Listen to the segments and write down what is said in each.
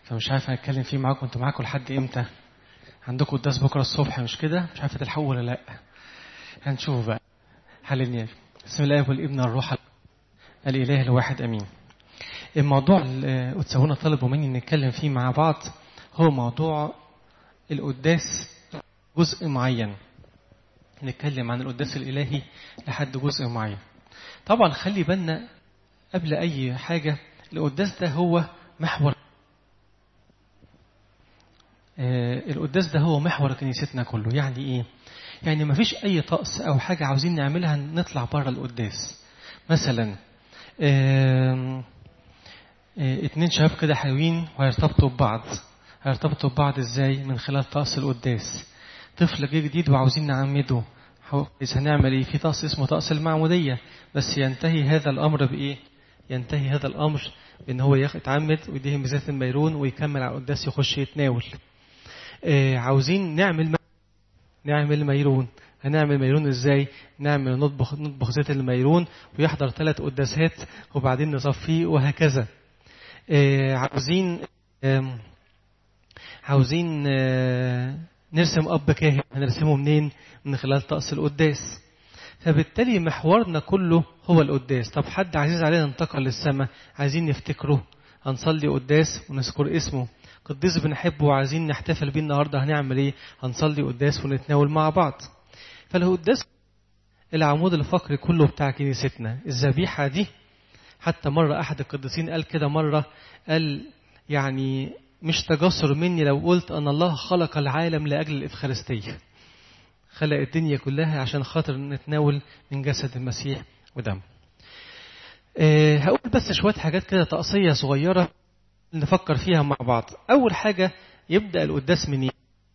فمش عارف هنتكلم فيه معاكم انتوا معاكم لحد امتى عندكم قداس بكره الصبح مش كده مش عارف تلحقوا ولا لا هنشوف بقى حللني بسم الله والابن والروح الاله الواحد امين الموضوع اللي اتسوونا طلبوا مني نتكلم فيه مع بعض هو موضوع القداس جزء معين نتكلم عن القداس الالهي لحد جزء معين طبعا خلي بالنا قبل اي حاجه القداس ده هو محور آه القداس ده هو محور كنيستنا كله يعني ايه يعني ما فيش اي طقس او حاجه عاوزين نعملها نطلع بره القداس مثلا آه آه اتنين شباب كده حلوين وهيرتبطوا ببعض هيرتبطوا ببعض ازاي من خلال طقس القداس طفل جه جديد وعاوزين نعمده إذا هنعمل ايه في طقس اسمه طقس المعموديه بس ينتهي هذا الامر بايه ينتهي هذا الامر بان هو يتعمد ويديه بزيت الميرون ويكمل على القداس يخش يتناول آه عاوزين نعمل نعمل ميرون هنعمل ميرون ازاي نعمل نطبخ نطبخ زيت الميرون ويحضر ثلاث قداسات وبعدين نصفيه وهكذا آه عاوزين آه عاوزين نرسم اب كاهن هنرسمه منين من خلال طقس القداس فبالتالي محورنا كله هو القداس طب حد عزيز علينا انتقل للسماء عايزين نفتكره هنصلي قداس ونذكر اسمه قديس بنحبه وعايزين نحتفل بيه النهارده هنعمل ايه هنصلي قداس ونتناول مع بعض فالقداس العمود الفقري كله بتاع كنيستنا الذبيحه دي حتى مره احد القديسين قال كده مره قال يعني مش تجسر مني لو قلت ان الله خلق العالم لاجل الافخارستيه خلق الدنيا كلها عشان خاطر نتناول من جسد المسيح ودم أه هقول بس شويه حاجات كده تقصيه صغيره نفكر فيها مع بعض اول حاجه يبدا القداس منين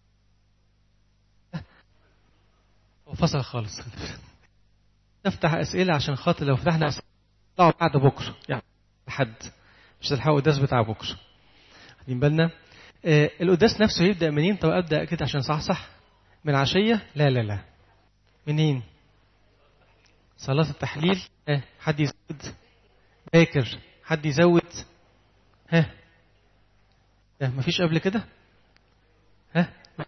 فصل خالص نفتح اسئله عشان خاطر لو فتحنا اسئله بعد بكره يعني لحد مش هتلحقوا القداس بتاع بكره واخدين بالنا آه القداس نفسه يبدا منين طب ابدا كده عشان صح صح من عشيه لا لا لا منين صلاه التحليل آه. حد يزود باكر حد يزود ها آه. مفيش قبل كده ها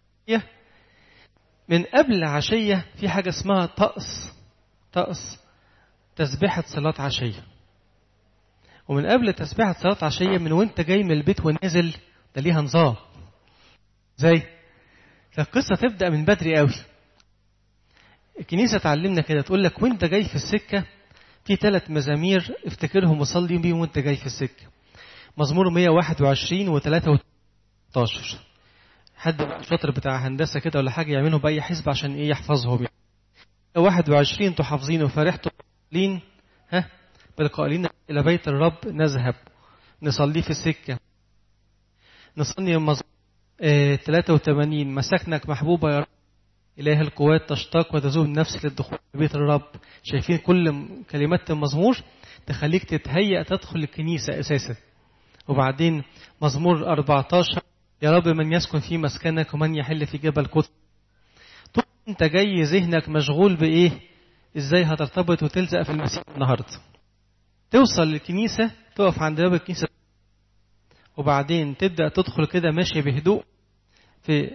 من قبل عشية في حاجة اسمها طقس طقس تسبيحة صلاة عشية ومن قبل تسبيحة صلاة عشية من وانت جاي من البيت ونازل ده ليها نظام زي فالقصة تبدأ من بدري قوي الكنيسة تعلمنا كده تقول لك وانت جاي في السكة في ثلاث مزامير افتكرهم وصلي بيهم وانت جاي في السكة مزمور 121 و 13 حد شاطر بتاع هندسة كده ولا حاجة يعملوا بأي حزب عشان ايه يحفظهم يعني 21 انتوا حافظينه فرحتوا قائلين ها بالقائلين إلى بيت الرب نذهب نصلي في السكة نصلي مزمور اه 83 مساكنك محبوبة يا رب إله القوات تشتاق وتذوب النفس للدخول في بيت الرب شايفين كل كلمات المزمور تخليك تتهيأ تدخل الكنيسة أساسا وبعدين مزمور 14 يا رب من يسكن في مسكنك ومن يحل في جبل قدس طول انت جاي ذهنك مشغول بايه ازاي هترتبط وتلزق في المسيح النهارده توصل للكنيسه تقف عند باب الكنيسه وبعدين تبدا تدخل كده ماشي بهدوء في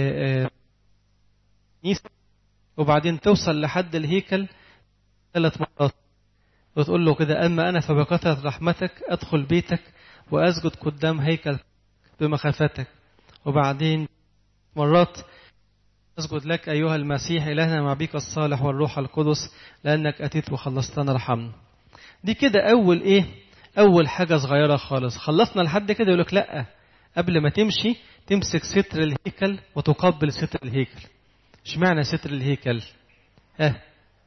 كنيسه وبعدين توصل لحد الهيكل ثلاث مرات وتقول له كده اما انا فبكثره رحمتك ادخل بيتك واسجد قدام هيكل بمخافتك وبعدين مرات أسجد لك أيها المسيح إلهنا مع بك الصالح والروح القدس لأنك أتيت وخلصتنا رحمنا دي كده أول إيه أول حاجة صغيرة خالص خلصنا لحد كده يقول لك لأ قبل ما تمشي تمسك ستر الهيكل وتقبل ستر الهيكل اشمعنى ستر الهيكل ها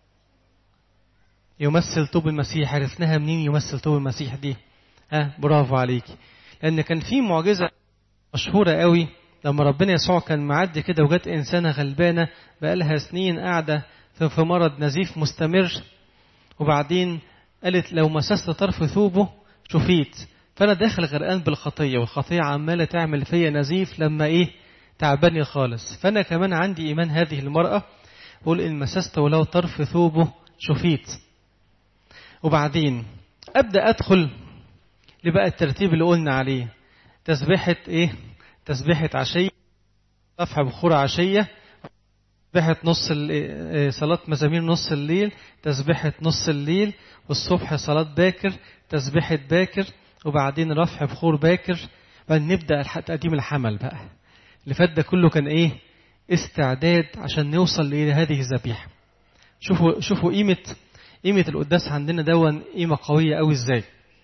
يمثل طوب المسيح عرفناها منين يمثل طوب المسيح دي ها برافو عليكي لأن كان في معجزة مشهورة قوي لما ربنا يسوع كان معدي كده وجت إنسانة غلبانة بقالها سنين قاعدة في مرض نزيف مستمر وبعدين قالت لو مسست طرف ثوبه شفيت فأنا داخل غرقان بالخطية والخطية عمالة تعمل فيا نزيف لما إيه تعباني خالص فأنا كمان عندي إيمان هذه المرأة قول إن مسست ولو طرف ثوبه شفيت وبعدين أبدأ أدخل لبقى الترتيب اللي قلنا عليه تسبيحة إيه تسبيحة عشية رفع بخور عشية تسبيحة نص صلاة مزامير نص الليل تسبيحة نص الليل والصبح صلاة باكر تسبيحة باكر وبعدين رفع بخور باكر بعدين نبدأ تقديم الحمل بقى اللي فات ده كله كان ايه استعداد عشان نوصل لهذه الذبيحة شوفوا شوفوا قيمة قيمة القداس عندنا دون قيمة قوية قوي ازاي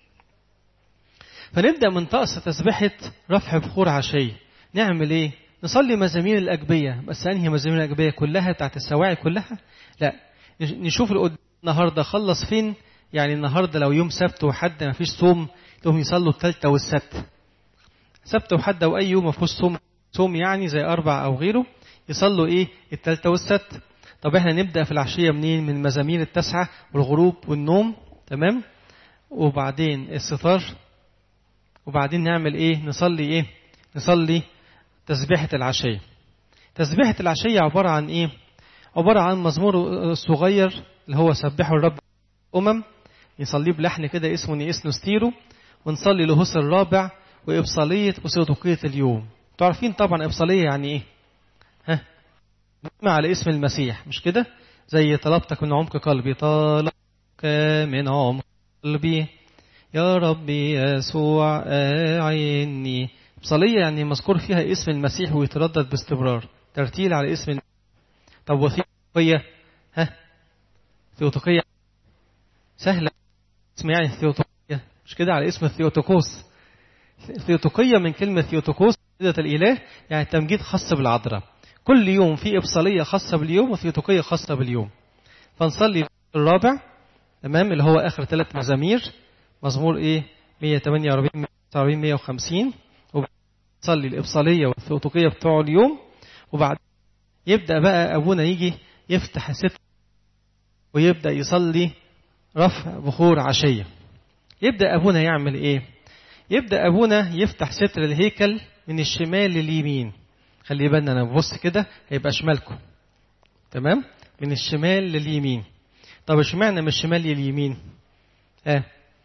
فنبدأ من طقس تسبيحة رفع بخور عشية نعمل ايه نصلي مزامير الأجبية بس أنهي مزامير الأجبية كلها بتاعت السواعي كلها لا نشوف القداس النهاردة خلص فين يعني النهاردة لو يوم سبت وحد ما فيش صوم تقوم يصلوا الثالثة والسبت سبت وحد أو أي يوم ما فيهوش صوم صوم يعني زي أربع أو غيره يصلوا إيه الثالثة والسبت طب إحنا نبدأ في العشية منين من مزامير التسعة والغروب والنوم تمام وبعدين الستار وبعدين نعمل إيه نصلي إيه نصلي تسبيحة العشية تسبيحة العشية عبارة عن إيه عبارة عن مزمور صغير اللي هو سبحوا الرب أمم نصليه بلحن كده اسمه نيس نستيرو ونصلي لهوس الرابع وإبصالية وسيوطوقية اليوم تعرفين طبعا إبصالية يعني إيه ها على اسم المسيح مش كده زي طلبتك من عمق قلبي طلبك من عمق قلبي يا ربي يسوع أعيني إبصالية يعني مذكور فيها اسم المسيح ويتردد باستمرار ترتيل على اسم المسيح. طب وثيوطوقية ها ثيوطوقية سهلة اسم يعني ثيوطوقية مش كده على اسم الثيوتوكوس ثيوتوقية من كلمة ثيوتوكوس سيدة الإله يعني تمجيد خاص بالعذراء كل يوم في إبصالية خاصة باليوم وثيوتوقية خاصة باليوم فنصلي الرابع تمام اللي هو آخر ثلاث مزامير مزمور إيه 148 149 150 وبنصلي الإبصالية والثيوتوقية بتوع اليوم وبعد يبدأ بقى أبونا يجي يفتح ست ويبدأ يصلي رفع بخور عشية يبدأ أبونا يعمل إيه يبدأ أبونا يفتح ستر الهيكل من الشمال لليمين خلي بالنا أنا ببص كده هيبقى شمالكم تمام من الشمال لليمين طب اشمعنى من الشمال لليمين اه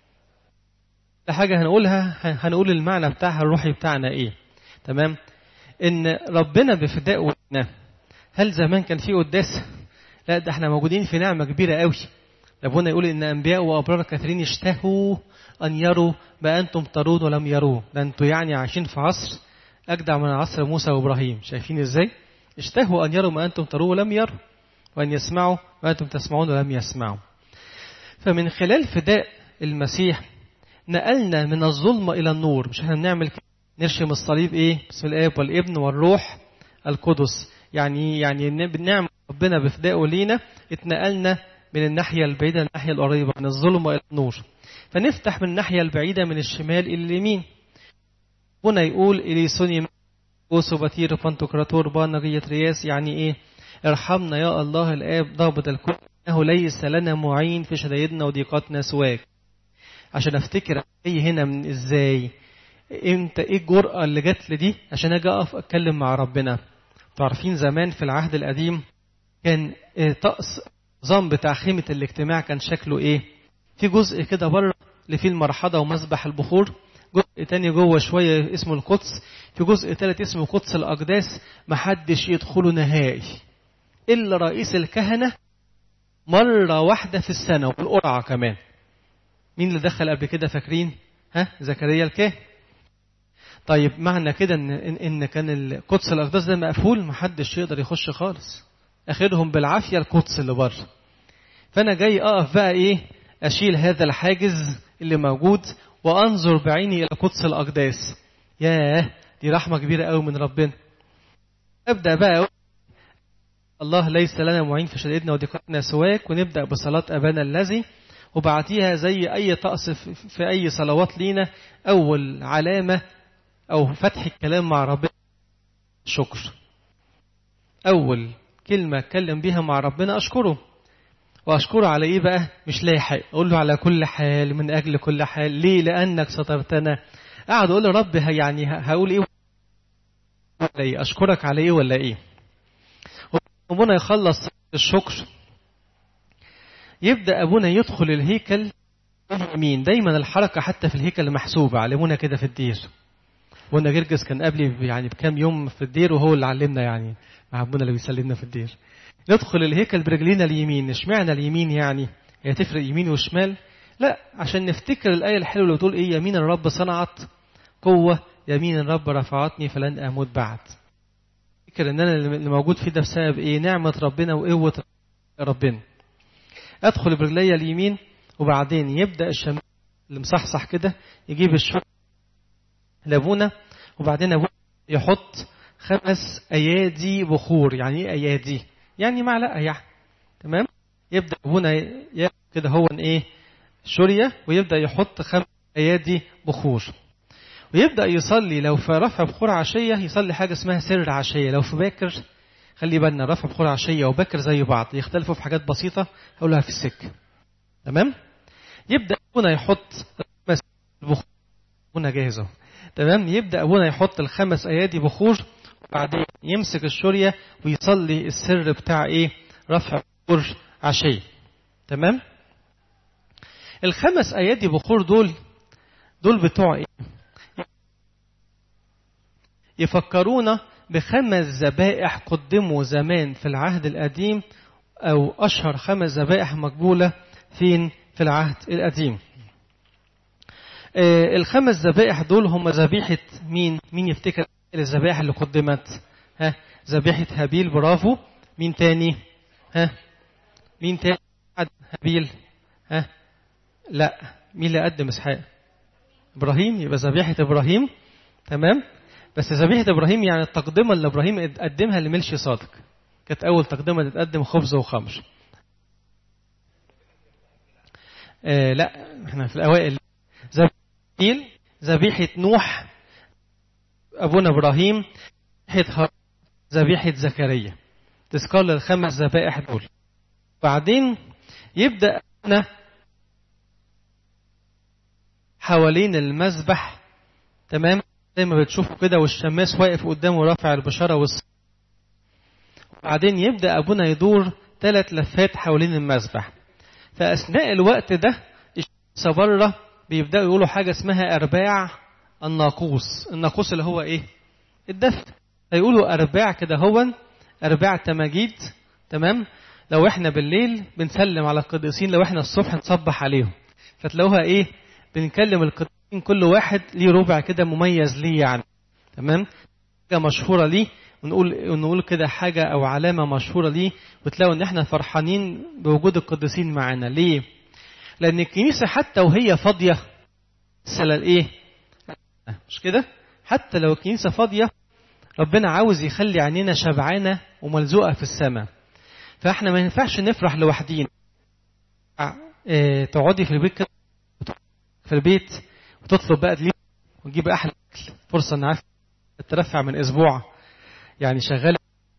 حاجة هنقولها هنقول المعنى بتاعها الروحي بتاعنا ايه تمام ان ربنا بفدائه لنا هل زمان كان في قداس لا ده احنا موجودين في نعمة كبيرة قوي ربنا يقول ان انبياء وابرار كثيرين اشتهوا ان يروا ما انتم ترون ولم يروه ده انتوا يعني عايشين في عصر اجدع من عصر موسى وابراهيم شايفين ازاي اشتهوا ان يروا ما انتم ترون ولم يروا وان يسمعوا ما انتم تسمعون ولم يسمعوا فمن خلال فداء المسيح نقلنا من الظلمة إلى النور مش احنا بنعمل كده نرشم الصليب ايه بسم الاب والابن والروح القدس يعني يعني بنعم ربنا بفدائه لينا اتنقلنا من الناحية البعيدة للناحية القريبة من الظلمة إلى النور فنفتح من الناحية البعيدة من الشمال إلى اليمين هنا يقول إليسوني أوسو باتير بانتوكراتور بانغية رياس يعني إيه ارحمنا يا الله الآب ضابط الكل إنه ليس لنا معين في شدائدنا وضيقاتنا سواك عشان افتكر ايه هنا من ازاي انت ايه الجرأة اللي جات لي دي عشان اجي اقف اتكلم مع ربنا تعرفين زمان في العهد القديم كان طقس نظام بتاع خيمة الاجتماع كان شكله ايه في جزء كده بره اللي فيه المرحضة ومسبح البخور جزء تاني جوه شوية اسمه القدس في جزء تالت اسمه قدس الأقداس محدش يدخله نهائي إلا رئيس الكهنة مرة واحدة في السنة والقرعة كمان مين اللي دخل قبل كده فاكرين ها زكريا الكاهن طيب معنى كده ان ان كان القدس الاقداس ده مقفول محدش يقدر يخش خالص اخدهم بالعافيه القدس اللي بره فانا جاي اقف بقى ايه اشيل هذا الحاجز اللي موجود وانظر بعيني الى قدس الاقداس ياه دي رحمه كبيره قوي من ربنا ابدا بقى الله ليس لنا معين في شدائدنا وضيقتنا سواك ونبدا بصلاه ابانا الذي وبعتيها زي أي طقس في أي صلوات لينا أول علامة أو فتح الكلام مع ربنا شكر أول كلمة أتكلم بيها مع ربنا أشكره وأشكره على إيه بقى مش لاحق أقول له على كل حال من أجل كل حال ليه لأنك سترتنا أقعد أقول لرب يعني هقول إيه ولا إيه أشكرك على إيه ولا إيه ربنا يخلص الشكر يبدأ أبونا يدخل الهيكل اليمين دايما الحركة حتى في الهيكل محسوبة علمونا كده في الدير وانا جرجس كان قبلي يعني بكام يوم في الدير وهو اللي علمنا يعني مع ابونا اللي بيسلمنا في الدير ندخل الهيكل برجلينا اليمين اشمعنى اليمين يعني هي تفرق يمين وشمال لا عشان نفتكر الآية الحلوة اللي بتقول إيه يمين الرب صنعت قوة يمين الرب رفعتني فلن أموت بعد فكر إن أنا اللي موجود فيه ده بسبب إيه نعمة ربنا وقوة ربنا أدخل برجلي اليمين وبعدين يبدأ الشمال اللي مصحصح كده يجيب الشر لابونا وبعدين أبونا يحط خمس أيادي بخور يعني إيه أيادي يعني معلقة يعني تمام يبدأ أبونا ياخد كده هو إيه شورية ويبدأ يحط خمس أيادي بخور ويبدأ يصلي لو في رفع بخور عشية يصلي حاجة اسمها سر عشية لو في باكر خلي بالنا رفع بخور عشية وباكر زي بعض يختلفوا في حاجات بسيطة هقولها في السكة تمام يبدأ أبونا يحط خمس بخور أبونا جاهزة تمام يبدأ أبونا يحط الخمس أيادي بخور وبعدين يمسك الشورية ويصلي السر بتاع إيه رفع بخور عشية تمام الخمس ايادي بخور دول دول بتوع ايه يفكرونا بخمس ذبائح قدموا زمان في العهد القديم او اشهر خمس ذبائح مقبوله فين في العهد القديم آه الخمس ذبائح دول هم ذبيحه مين مين يفتكر الذبائح اللي قدمت ها ذبيحه هابيل برافو مين تاني ها مين تاني هابيل ها لا مين اللي قدم اسحاق ابراهيم يبقى ذبيحه ابراهيم تمام بس ذبيحه ابراهيم يعني التقدمه اللي ابراهيم قدمها لملشي صادق كانت اول تقدمه تتقدم خبز وخمر آه لا احنا في الاوائل ذبيحه ذبيحه نوح ابونا ابراهيم ذبيحه ذبيحه زكريا تذكر للخمس ذبائح دول بعدين يبدا حوالين المذبح تمام زي ما بتشوفوا كده والشماس واقف قدامه رافع البشاره والص وبعدين يبدا ابونا يدور ثلاث لفات حوالين المذبح فاثناء الوقت ده الشمس بره بيبداوا يقولوا حاجه اسمها ارباع الناقوس الناقوس اللي هو ايه الدفن فيقولوا ارباع كده هو ارباع تماجيد تمام لو احنا بالليل بنسلم على القديسين لو احنا الصبح نصبح عليهم فتلاقوها ايه بنكلم القديسين كل واحد ليه ربع كده مميز ليه يعني تمام حاجه مشهوره ليه ونقول ونقول كده حاجه او علامه مشهوره ليه وتلاقوا ان احنا فرحانين بوجود القديسين معانا ليه لان الكنيسه حتى وهي فاضيه سلال ايه مش كده حتى لو الكنيسه فاضيه ربنا عاوز يخلي عينينا شبعانه وملزوقه في السماء فاحنا ما ينفعش نفرح لوحدينا اه تقعدي في البيت كده في البيت وتطلب بقى دليل وتجيب احلى اكل فرصه ان عارف ترفع من اسبوع يعني شغال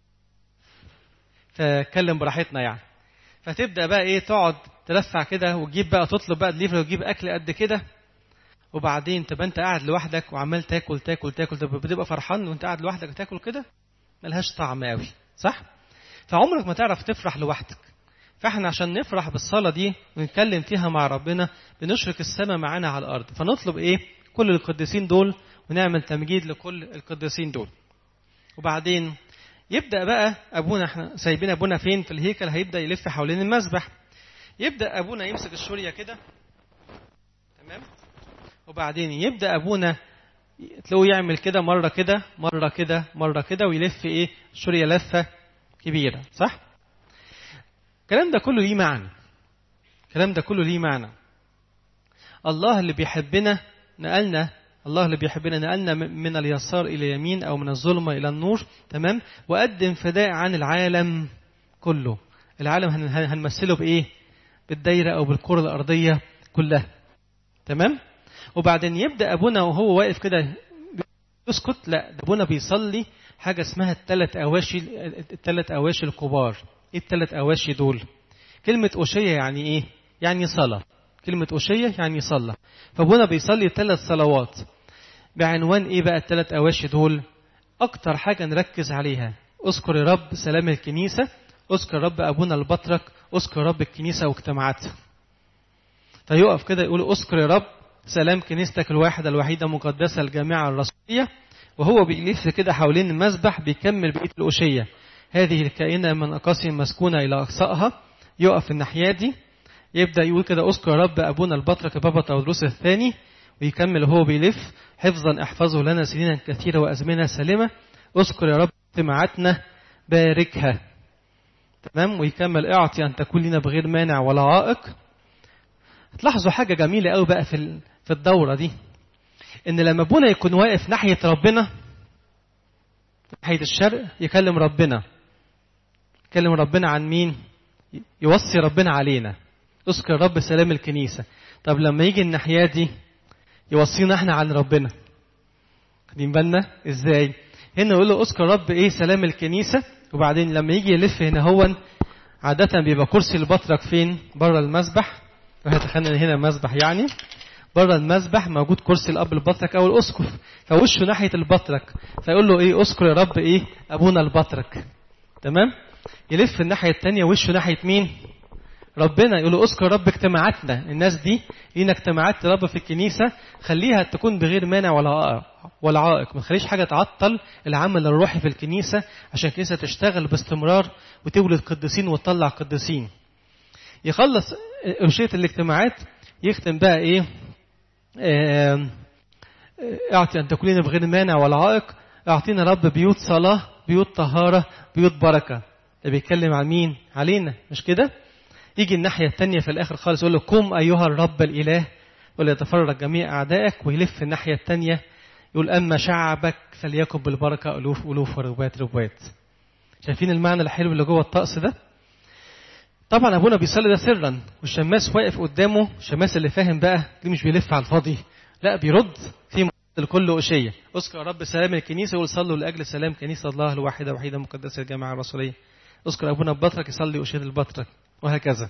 فكلم براحتنا يعني فتبدا بقى ايه تقعد ترفع كده وتجيب بقى تطلب بقى دليفري وتجيب اكل قد كده وبعدين تبقى انت قاعد لوحدك وعمال تاكل تاكل تاكل طب بتبقى فرحان وانت قاعد لوحدك تاكل كده ملهاش طعم قوي صح فعمرك ما تعرف تفرح لوحدك فاحنا عشان نفرح بالصلاة دي ونتكلم فيها مع ربنا بنشرك السماء معانا على الأرض فنطلب إيه كل القديسين دول ونعمل تمجيد لكل القديسين دول وبعدين يبدأ بقى أبونا احنا سايبين أبونا فين في الهيكل هيبدأ يلف حوالين المسبح يبدأ أبونا يمسك الشورية كده تمام وبعدين يبدأ أبونا تلاقوه يعمل كده مرة كده مرة كده مرة كده ويلف إيه الشورية لفة كبيرة صح؟ الكلام ده كله ليه معنى الكلام ده كله ليه معنى الله اللي بيحبنا نقلنا الله اللي بيحبنا نقلنا من اليسار الى اليمين او من الظلمه الى النور تمام وقدم فداء عن العالم كله العالم هنمثله بايه بالدايره او بالكره الارضيه كلها تمام وبعدين يبدا ابونا وهو واقف كده يسكت لا ابونا بيصلي حاجه اسمها الثلاث اواشي الثلاث اواشي الكبار ايه الثلاث اواشي دول كلمة أوشية يعني ايه يعني صلاة كلمة أوشية يعني صلاة فابونا بيصلي ثلاث صلوات بعنوان ايه بقى الثلاث اواشي دول اكتر حاجة نركز عليها اذكر يا رب سلام الكنيسة اذكر رب ابونا البطرك اذكر رب الكنيسة واجتماعاتها فيقف كده يقول اذكر يا رب سلام كنيستك الواحدة الوحيدة مقدسة الجامعة الرسولية وهو بيلف كده حوالين المسبح بيكمل بقية الأشية هذه الكائنة من أقاصي مسكونة إلى أقصائها يقف الناحية دي يبدأ يقول كده أذكر رب أبونا البطرك بابا تودروس الثاني ويكمل وهو بيلف حفظا احفظه لنا سنينا كثيرة وأزمنة سالمة اذكر يا رب اجتماعاتنا باركها تمام ويكمل اعطي أن تكون لنا بغير مانع ولا عائق تلاحظوا حاجة جميلة قوي بقى في في الدورة دي إن لما أبونا يكون واقف ناحية ربنا ناحية الشرق يكلم ربنا يكلم ربنا عن مين يوصي ربنا علينا اذكر رب سلام الكنيسة طب لما يجي الناحية دي يوصينا احنا عن ربنا خدين بالنا ازاي هنا يقول له اذكر رب ايه سلام الكنيسة وبعدين لما يجي يلف هنا هو عادة بيبقى كرسي البطرك فين بره المسبح وهتخلينا هنا مسبح يعني بره المسبح موجود كرسي الاب البطرك او الاسقف فوشه ناحيه البطرك فيقول له ايه اذكر يا رب ايه ابونا البطرك تمام يلف الناحيه الثانيه وشه ناحيه مين ربنا يقول له اذكر رب اجتماعاتنا الناس دي لينا اجتماعات رب في الكنيسه خليها تكون بغير مانع ولا عائق ولا عائق ما تخليش حاجه تعطل العمل الروحي في الكنيسه عشان الكنيسه تشتغل باستمرار وتولد قديسين وتطلع قديسين يخلص أنشية الاجتماعات يختم بقى إيه آه اعطي أن تكون لنا بغير مانع ولا عائق اعطينا رب بيوت صلاة بيوت طهارة بيوت بركة ده بيتكلم عن مين علينا مش كده يجي الناحية التانية في الآخر خالص يقول له قم أيها الرب الإله وليتفرج جميع أعدائك ويلف الناحية التانية يقول أما شعبك فليكن بالبركة ألوف ألوف وربات ربات شايفين المعنى الحلو اللي جوه الطقس ده طبعا ابونا بيصلي ده سرا والشماس واقف قدامه الشماس اللي فاهم بقى دي مش بيلف على الفاضي لا بيرد في لكل أشية اذكر يا رب سلام الكنيسة يقول صلوا لأجل سلام كنيسة الله الواحدة وحيدة مقدسة الجامعة الرسولية اذكر أبونا البطرك يصلي أشير البطرك وهكذا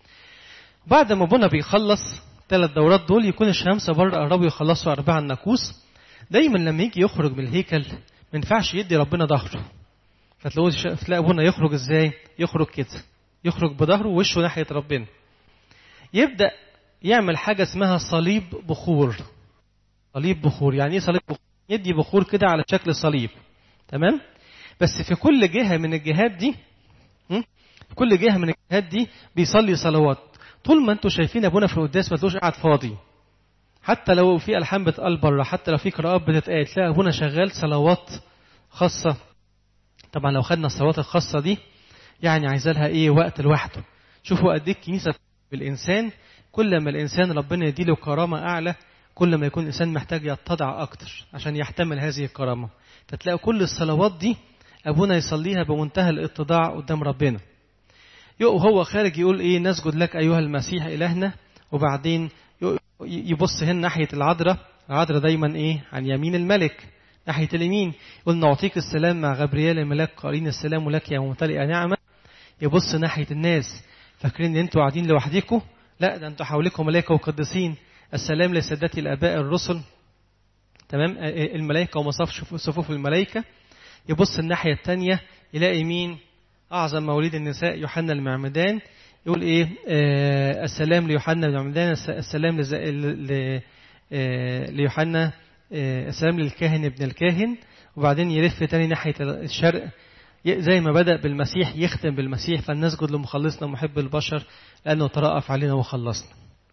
بعد ما ابونا بيخلص ثلاث دورات دول يكون الشمس بره قربوا يخلصوا أربعة الناقوس دايما لما يجي يخرج من الهيكل ما ينفعش يدي ربنا ظهره فتلاقوا تلاقي ابونا يخرج ازاي يخرج كده يخرج بظهره ووشه ناحية ربنا يبدأ يعمل حاجة اسمها صليب بخور صليب بخور يعني ايه صليب بخور يدي بخور كده على شكل صليب تمام بس في كل جهة من الجهات دي في كل جهة من الجهات دي بيصلي صلوات طول ما انتم شايفين ابونا في القداس ما تلاقوش قاعد فاضي حتى لو في الحان بتقال بره حتى لو في قراءات بتتقال تلاقي ابونا شغال صلوات خاصة طبعا لو خدنا الصلوات الخاصة دي يعني عايزة لها ايه وقت لوحده شوفوا قد ايه الكنيسة بالإنسان كل ما الإنسان ربنا يديله كرامة أعلى كل ما يكون الإنسان محتاج يتضع أكتر عشان يحتمل هذه الكرامة فتلاقوا كل الصلوات دي أبونا يصليها بمنتهى الاتضاع قدام ربنا وهو خارج يقول إيه نسجد لك أيها المسيح إلهنا وبعدين يبص هنا ناحية العذراء العذراء دايما إيه عن يمين الملك ناحية اليمين يقول نعطيك السلام مع غبريال الملاك قارين السلام لك يا ممتلئ نعمة يبص ناحية الناس فاكرين ان انتوا قاعدين لوحدكم لا ده انتوا حواليكم ملائكة وقديسين السلام لسادتي الآباء الرسل تمام الملائكة ومصاف صفوف الملائكة يبص الناحية الثانية يلاقي مين أعظم مواليد النساء يوحنا المعمدان يقول إيه آه السلام ليوحنا المعمدان السلام لز... ل... آه ليوحنا آه السلام للكاهن ابن الكاهن وبعدين يلف تاني ناحية الشرق زي ما بدأ بالمسيح يختم بالمسيح فلنسجد لمخلصنا محب البشر لأنه ترأف علينا وخلصنا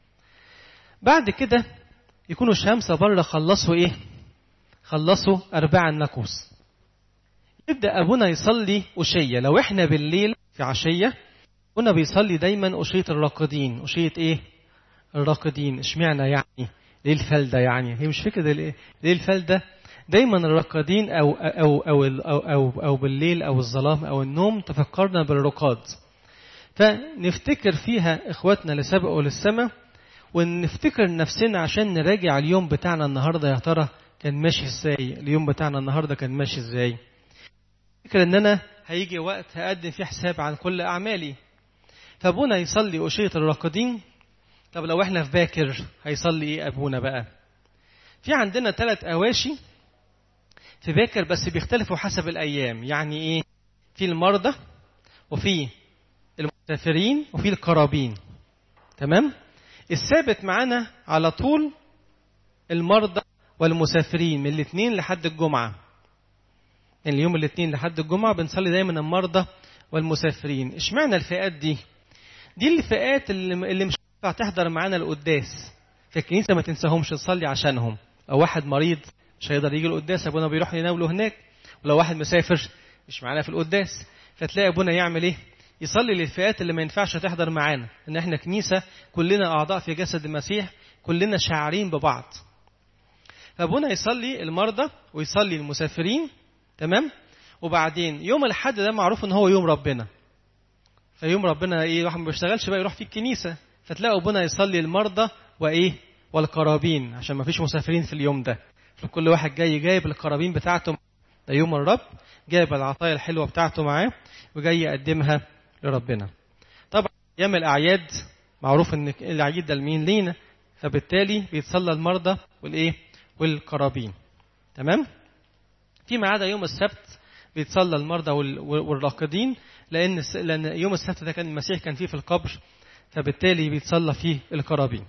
بعد كده يكونوا الشمسة بره خلصوا ايه خلصوا أربعة الناقوس يبدأ أبونا يصلي أشية لو احنا بالليل في عشية أبونا بيصلي دايما أشية الراقدين أشية ايه الراقدين اشمعنى يعني ليه الفلدة يعني هي مش فكرة ليه الفلدة دايما الراقدين أو, أو, أو, أو, أو, أو بالليل أو الظلام أو النوم تفكرنا بالرقاد فنفتكر فيها إخواتنا اللي سبقوا للسماء ونفتكر نفسنا عشان نراجع اليوم بتاعنا النهارده يا ترى كان ماشي ازاي اليوم بتاعنا النهارده كان ماشي ازاي فكر ان انا هيجي وقت هقدم فيه حساب عن كل اعمالي فابونا يصلي أشية الراقدين طب لو احنا في باكر هيصلي ايه ابونا بقى في عندنا ثلاث اواشي في باكر بس بيختلفوا حسب الايام يعني ايه في المرضى وفي المسافرين وفي القرابين تمام الثابت معانا على طول المرضى والمسافرين من الاثنين لحد الجمعة يعني اليوم الاثنين لحد الجمعة بنصلي دايما المرضى والمسافرين اشمعنى الفئات دي دي الفئات اللي, اللي مش هتنفع تحضر معانا القداس في الكنيسة ما تنساهمش تصلي عشانهم لو واحد مريض مش هيقدر يجي القداس ابونا بيروح يناوله هناك ولو واحد مسافر مش معانا في القداس فتلاقي ابونا يعمل ايه يصلي للفئات اللي ما ينفعش تحضر معانا ان احنا كنيسة كلنا اعضاء في جسد المسيح كلنا شاعرين ببعض فابونا يصلي المرضى ويصلي المسافرين تمام وبعدين يوم الاحد ده معروف ان هو يوم ربنا فيوم ربنا ايه واحد ما بيشتغلش بقى يروح في الكنيسه فتلاقوا ابونا يصلي المرضى وايه والقرابين عشان ما فيش مسافرين في اليوم ده فكل واحد جاي جايب القرابين بتاعته ده يوم الرب جايب العطايا الحلوه بتاعته معاه وجاي يقدمها لربنا طبعا ايام الاعياد معروف ان العيد ده لمين لينا فبالتالي بيتصلى المرضى والايه والقرابين تمام فيما عدا يوم السبت بيتصلى المرضى والراقدين لان لان يوم السبت ده كان المسيح كان فيه في القبر فبالتالي بيتصلى فيه القرابين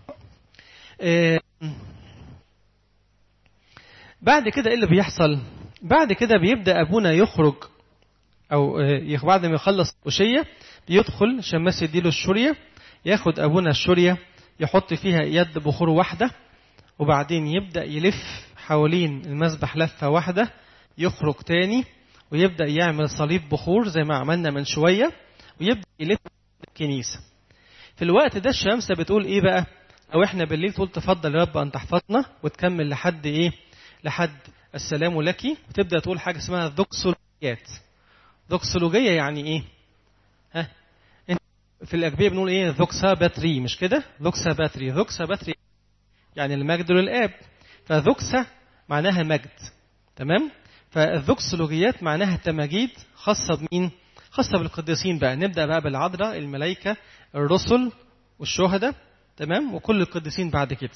بعد كده ايه اللي بيحصل بعد كده بيبدا ابونا يخرج او بعد ما يخلص الأشية بيدخل شماس يديله الشورية ياخد ابونا الشورية يحط فيها يد بخور واحدة وبعدين يبدا يلف حوالين المسبح لفة واحدة يخرج تاني ويبدأ يعمل صليب بخور زي ما عملنا من شوية ويبدأ يلف الكنيسة في الوقت ده الشمسة بتقول ايه بقى او احنا بالليل تقول تفضل يا رب ان تحفظنا وتكمل لحد ايه لحد السلام لك وتبدأ تقول حاجة اسمها دوكسولوجيات دوكسولوجية يعني ايه ها في الأجبية بنقول ايه ذوكسا باتري مش كده ذوكسا باتري ذوكسا باتري يعني المجد للآب فذوكسا معناها مجد تمام فالذوكسولوجيات معناها تماجيد خاصة بمين خاصة بالقديسين بقى نبدأ بقى بالعذراء الملائكة الرسل والشهداء تمام وكل القديسين بعد كده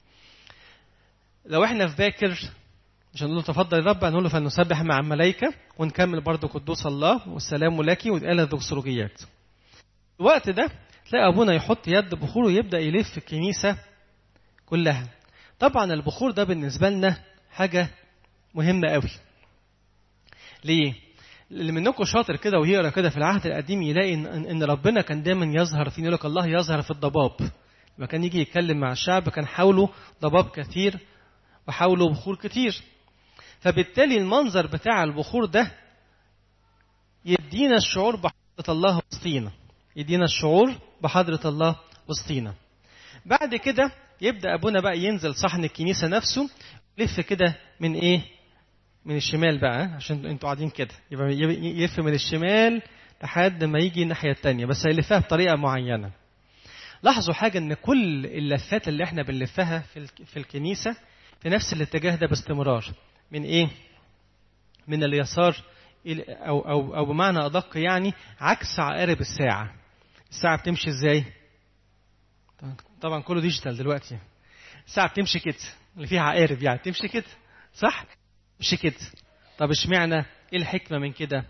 لو احنا في باكر مش هنقول له تفضل يا رب هنقول له فنسبح مع الملائكة ونكمل برضه قدوس الله والسلام لك وتقال الذوكسولوجيات الوقت ده تلاقي أبونا يحط يد بخور ويبدأ يلف الكنيسة كلها طبعا البخور ده بالنسبة لنا حاجة مهمة قوي ليه؟ اللي منكم شاطر كده ويقرا كده في العهد القديم يلاقي ان, إن ربنا كان دايما يظهر فيه يقول لك الله يظهر في الضباب لما كان يجي يتكلم مع الشعب كان حوله ضباب كثير وحوله بخور كتير فبالتالي المنظر بتاع البخور ده يدينا الشعور بحضرة الله وسطينا يدينا الشعور بحضرة الله وسطينا بعد كده يبدأ أبونا بقى ينزل صحن الكنيسة نفسه يلف كده من إيه من الشمال بقى عشان انتوا قاعدين كده يبقى يلف من الشمال لحد ما يجي الناحية التانية بس هيلفها بطريقة معينة لاحظوا حاجة ان كل اللفات اللي احنا بنلفها في في الكنيسة في نفس الاتجاه ده باستمرار من ايه من اليسار او او او بمعنى ادق يعني عكس عقارب الساعة الساعة بتمشي ازاي طبعا كله ديجيتال دلوقتي الساعة بتمشي كده اللي فيها عقارب يعني تمشي كده صح مش كده طب اشمعنى ايه الحكمة من كده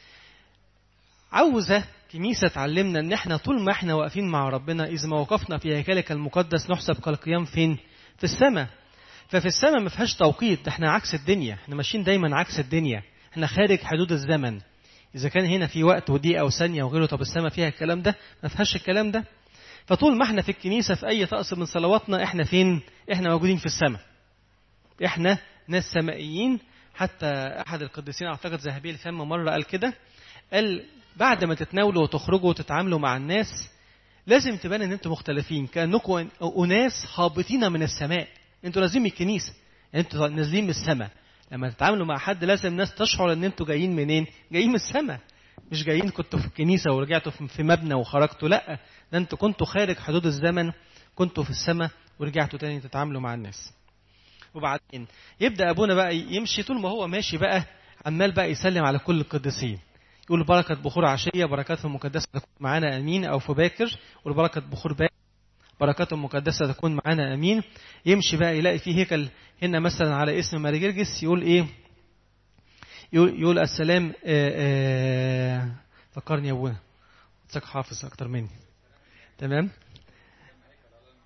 عاوزة كنيسة تعلمنا ان احنا طول ما احنا واقفين مع ربنا اذا ما وقفنا في هيكلك المقدس نحسب كالقيام فين في السماء ففي السماء ما فيهاش توقيت احنا عكس الدنيا احنا ماشيين دايما عكس الدنيا احنا خارج حدود الزمن اذا كان هنا في وقت ودقيقه وثانيه وغيره طب السماء فيها الكلام ده ما فيهاش الكلام ده فطول ما احنا في الكنيسه في اي طقس من صلواتنا احنا فين احنا موجودين في السماء احنا ناس سمائيين حتى احد القديسين اعتقد ذهبي الفم مره قال كده قال بعد ما تتناولوا وتخرجوا وتتعاملوا مع الناس لازم تبان ان انتم مختلفين كانكم اناس هابطين من السماء انتوا نازلين من الكنيسه يعني انتوا نازلين من السماء لما تتعاملوا مع حد لازم الناس تشعر ان انتوا جايين منين جايين من السماء مش جايين كنتوا في الكنيسه ورجعتوا في مبنى وخرجتوا لا ده انتوا كنتوا خارج حدود الزمن كنتوا في السماء ورجعتوا تاني تتعاملوا مع الناس وبعدين يبدا ابونا بقى يمشي طول ما هو ماشي بقى عمال بقى يسلم على كل القديسين يقول بركة بخور عشية بركات المقدسة تكون معانا أمين أو في باكر يقول بركة بخور باكر بركات المقدسة تكون معانا أمين يمشي بقى يلاقي فيه هيكل هنا مثلا على اسم ماري جرجس يقول إيه يقول, يقول السلام آآ آآ فكرني يا أبونا تسك حافظ أكتر مني تمام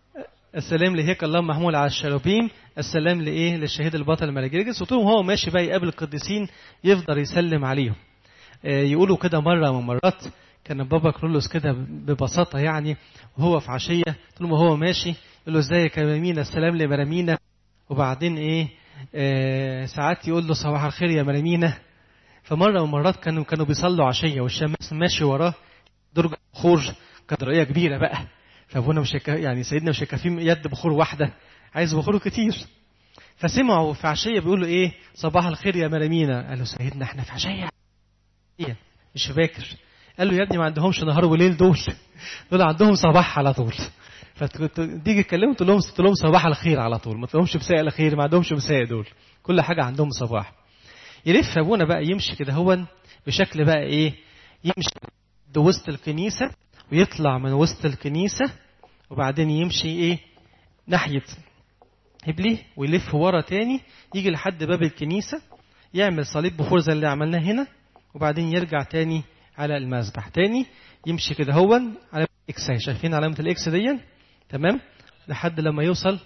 السلام لهيك الله محمول على الشرابيم السلام لايه للشهيد البطل ملاجرجس وطول ما هو ماشي بقى يقابل القديسين يفضل يسلم عليهم آه، يقولوا كده مره من مرات كان بابا كرولوس كده ببساطه يعني وهو في عشيه طول ما هو ماشي يقول له ازيك يا مرامينا السلام لمرامينا وبعدين ايه آه ساعات يقول له صباح الخير يا مرامينا فمره من المرات كانوا كانوا بيصلوا عشيه والشمس ماشي وراه درجه بخور قدريه كبيره بقى فابونا مش هيك- يعني سيدنا مش هيكفيه يد بخور واحده عايز بخور كتير فسمعوا في عشيه بيقولوا ايه صباح الخير يا مرامينا قالوا سيدنا احنا في عشيه إيه؟ مش فاكر قال له يا ابني ما عندهمش نهار وليل دول دول عندهم صباح على طول فتيجي تكلمهم تقول لهم تقول لهم صباح الخير على طول ما تقولهمش مساء الخير ما عندهمش مساء دول كل حاجه عندهم صباح يلف ابونا بقى يمشي كده هو بشكل بقى ايه يمشي ده وسط الكنيسه ويطلع من وسط الكنيسه وبعدين يمشي ايه ناحيه هبلي ويلف ورا تاني يجي لحد باب الكنيسه يعمل صليب بخور زي اللي عملناه هنا وبعدين يرجع تاني على المذبح تاني يمشي كده هو على الاكس أهي. شايفين علامه الاكس دي تمام لحد لما يوصل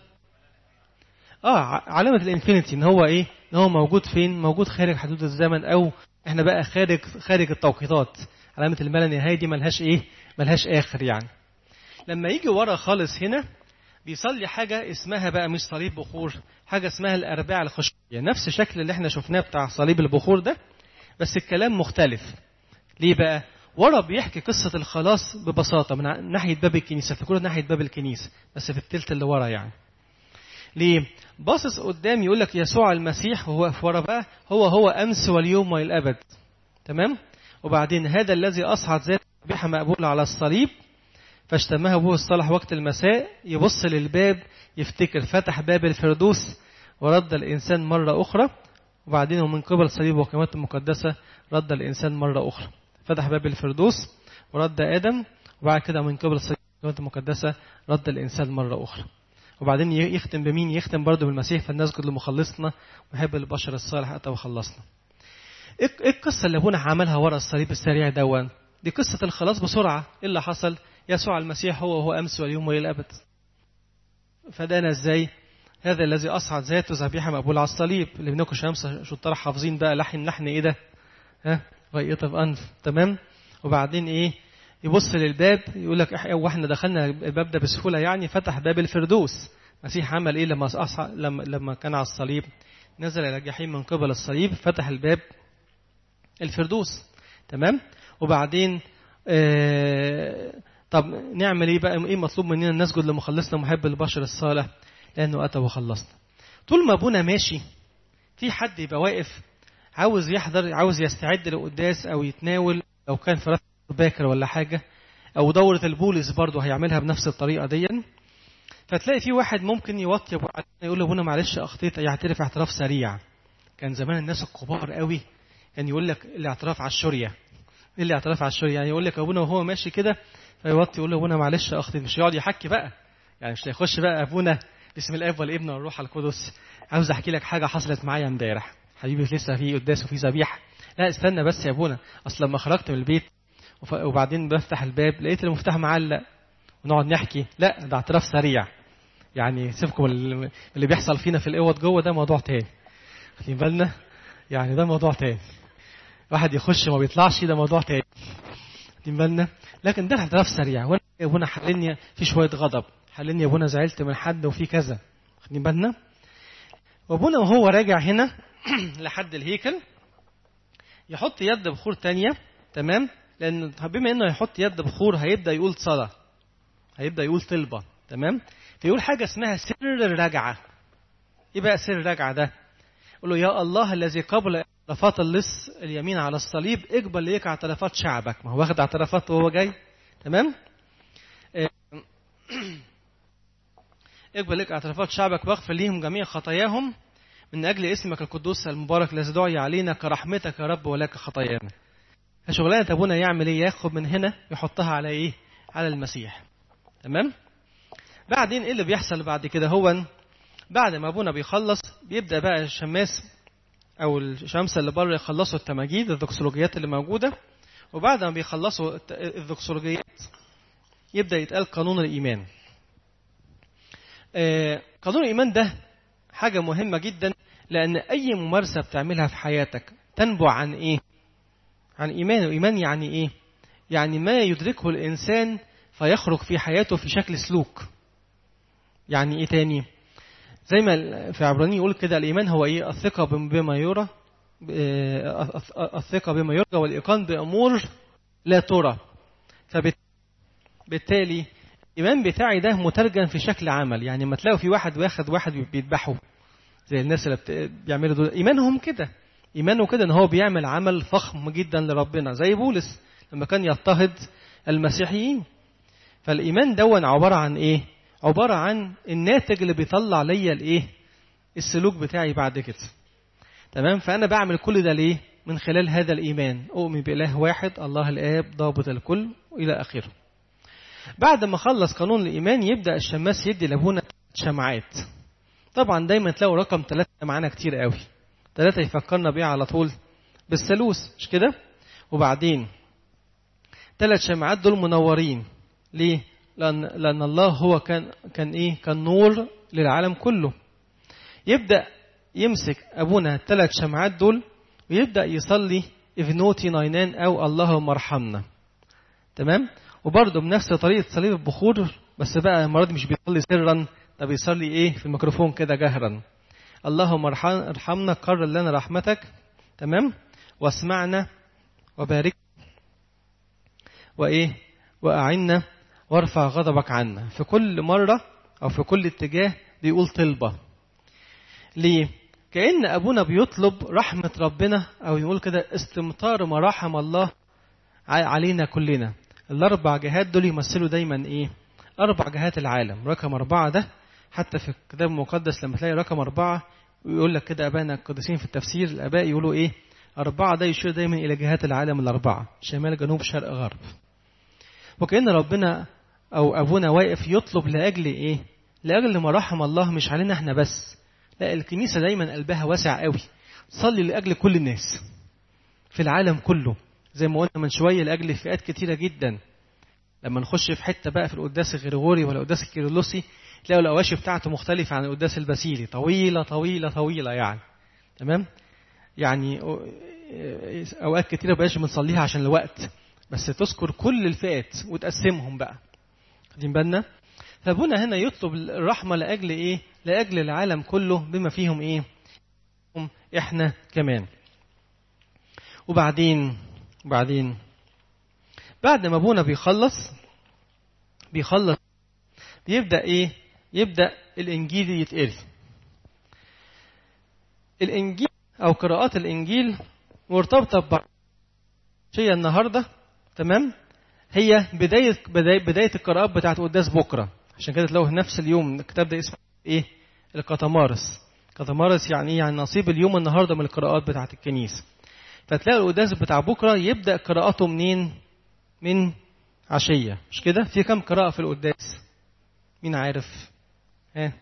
اه ع- علامه الانفينيتي ان هو ايه ان هو موجود فين موجود خارج حدود الزمن او احنا بقى خارج خارج التوقيتات علامه الما لا نهايه دي ملهاش ايه ملهاش اخر يعني لما يجي ورا خالص هنا بيصلي حاجة اسمها بقى مش صليب بخور حاجة اسمها الأرباع الخشبية نفس الشكل اللي احنا شفناه بتاع صليب البخور ده بس الكلام مختلف ليه بقى ورا بيحكي قصة الخلاص ببساطة من ع- ناحية باب الكنيسة في كل ناحية باب الكنيسة بس في التلت اللي ورا يعني ليه باصص قدام يقول لك يسوع المسيح وهو في ورا بقى هو هو أمس واليوم والى الأبد تمام وبعدين هذا الذي أصعد ذات ذبيحة مقبولة على الصليب فاشتمها ابوه الصالح وقت المساء يبص للباب يفتكر فتح باب الفردوس ورد الإنسان مرة أخرى وبعدين ومن قبل صليب وقيمته المقدسة رد الإنسان مرة أخرى فتح باب الفردوس ورد آدم وبعد كده من قبل صليب وقيمته المقدسة رد الإنسان مرة أخرى وبعدين يختم بمين يختم برضه بالمسيح فلنسجد لمخلصنا ويحب البشر الصالح أتى وخلصنا ايه إيه القصه اللي ابونا عملها ورا الصليب السريع دون دي قصه الخلاص بسرعه ايه اللي حصل يسوع المسيح هو هو امس واليوم والى الابد فدانا ازاي هذا الذي اصعد ذاته ذبيحه مقبوله على الصليب اللي منكم شمس شطار حافظين بقى لحن لحن ايه ده ها غيطه في انف تمام وبعدين ايه يبص للباب يقول لك إح- واحنا دخلنا الباب ده بسهوله يعني فتح باب الفردوس المسيح عمل ايه لما أصع... لما لما كان على الصليب نزل الى الجحيم من قبل الصليب فتح الباب الفردوس تمام وبعدين آه طب نعمل ايه بقى ايه مطلوب مننا نسجد لمخلصنا محب البشر الصالح لانه اتى وخلصنا طول ما ابونا ماشي في حد يبقى واقف عاوز يحضر عاوز يستعد للقداس او يتناول لو كان في رفع باكر ولا حاجه او دوره البولس برضه هيعملها بنفس الطريقه دي فتلاقي في واحد ممكن يوطي ابونا يقول لابونا معلش اخطيت يعترف اعتراف سريع كان زمان الناس الكبار قوي كان يقول لك الاعتراف على الشوريه ايه الاعتراف على الشوريه يعني يقول لك ابونا وهو ماشي كده فيوطي يقول له ابونا معلش اخطيت مش يقعد يحكي بقى يعني مش هيخش بقى ابونا باسم الاب والابن والروح القدس عاوز احكي لك حاجه حصلت معايا امبارح حبيبي لسه في قداس وفي ذبيحه لا استنى بس يا ابونا اصل لما خرجت من البيت وف- وبعدين بفتح الباب لقيت المفتاح معلق ونقعد نحكي لا ده اعتراف سريع يعني سيبكم ال- اللي بيحصل فينا في الاوض جوه ده موضوع تاني واخدين بالنا يعني ده موضوع تاني واحد يخش ما بيطلعش ده موضوع تاني واخدين بالنا لكن ده اعتراف سريع وانا يا ابونا حلني في شويه غضب حلني يا ابونا زعلت من حد وفي كذا واخدين بالنا وابونا وهو راجع هنا لحد الهيكل يحط يد بخور تانية تمام لان بما انه يحط يد بخور هيبدا يقول صلاه هيبدا يقول طلبه تمام فيقول حاجه اسمها سر الرجعه ايه بقى سر الرجعه ده يقول له يا الله الذي قبل اعترافات اللص اليمين على الصليب اقبل ليك اعترافات شعبك ما هو واخد اعترافات وهو جاي تمام آه، اقبل لك اعترافات شعبك واغفر ليهم جميع خطاياهم من اجل اسمك القدوس المبارك الذي دعي علينا كرحمتك يا رب ولك خطايانا فشغلانه ابونا يعمل ايه ياخد من هنا يحطها على ايه على المسيح تمام بعدين ايه اللي بيحصل بعد كده هو بعد ما ابونا بيخلص بيبدا بقى الشماس او الشمس اللي بره يخلصوا التماجيد الذكسولوجيات اللي موجوده وبعد ما بيخلصوا الت- الذكسولوجيات يبدا يتقال قانون الايمان آه قانون الإيمان ده حاجة مهمة جدا لأن أي ممارسة بتعملها في حياتك تنبع عن إيه؟ عن إيمان وإيمان يعني إيه؟ يعني ما يدركه الإنسان فيخرج في حياته في شكل سلوك يعني إيه تاني؟ زي ما في عبراني يقول كده الإيمان هو إيه؟ الثقة بما يرى الثقة بما يرجى والإيقان بأمور لا ترى فبالتالي الإيمان بتاعي ده مترجم في شكل عمل يعني ما تلاقوا في واحد واخد واحد بيذبحه زي الناس اللي بيعملوا دول إيمانهم كده إيمانه كده إن هو بيعمل عمل فخم جدا لربنا زي بولس لما كان يضطهد المسيحيين فالإيمان دون عبارة عن إيه؟ عبارة عن الناتج اللي بيطلع ليا الإيه؟ السلوك بتاعي بعد كده تمام فأنا بعمل كل ده ليه؟ من خلال هذا الإيمان أؤمن بإله واحد الله الآب ضابط الكل وإلى آخره بعد ما خلص قانون الإيمان يبدأ الشماس يدي لابونا شمعات طبعا دايما تلاقوا رقم ثلاثة معانا كتير قوي ثلاثة يفكرنا بيه على طول بالثالوث مش كده وبعدين ثلاث شمعات دول منورين ليه لأن, لأن الله هو كان كان إيه كان نور للعالم كله يبدأ يمسك أبونا الثلاث شمعات دول ويبدأ يصلي افنوتي ناينان أو اللهم ارحمنا تمام وبرضه بنفس طريقة صليب البخور بس بقى المرة دي مش بيصلي سرا ده بيصلي ايه في الميكروفون كده جهرا اللهم ارحمنا قرر لنا رحمتك تمام واسمعنا وبارك وايه واعنا وارفع غضبك عنا في كل مرة او في كل اتجاه بيقول طلبة ليه كأن أبونا بيطلب رحمة ربنا أو يقول كده استمطار مراحم الله علينا كلنا الأربع جهات دول يمثلوا دايما إيه أربع جهات العالم رقم أربعة ده حتى في الكتاب المقدس لما تلاقي رقم أربعة ويقول لك كده أبانا القديسين في التفسير الآباء يقولوا إيه أربعة ده يشير دايما إلى جهات العالم الأربعة شمال جنوب شرق غرب وكأن ربنا أو أبونا واقف يطلب لأجل إيه لأجل مراحم الله مش علينا إحنا بس لا الكنيسة دايما قلبها واسع قوي تصلي لأجل كل الناس في العالم كله زي ما قلنا من شوية لأجل فئات كتيرة جدا لما نخش في حتة بقى في القداس الغريغوري ولا القداس الكيرلسي تلاقوا الأواشي بتاعته مختلفة عن القداس الباسيلي طويلة طويلة طويلة يعني تمام يعني أوقات كتيرة بقاش بنصليها عشان الوقت بس تذكر كل الفئات وتقسمهم بقى واخدين بالنا فابونا هنا يطلب الرحمة لأجل إيه لأجل العالم كله بما فيهم إيه إحنا كمان وبعدين وبعدين بعد ما ابونا بيخلص بيخلص بيبدا ايه يبدا الانجيل يتقري الانجيل او قراءات الانجيل مرتبطه ببعض شيء النهارده تمام هي بدايه بدايه, بداية القراءات بتاعت قداس بكره عشان كده تلاقوا نفس اليوم الكتاب ده اسمه ايه القطمارس قطمارس يعني ايه يعني نصيب اليوم النهارده من القراءات بتاعت الكنيسه فتلاقي القداس بتاع بكره يبدا قراءته منين من عشيه مش كده في كم قراءه في القداس مين عارف ها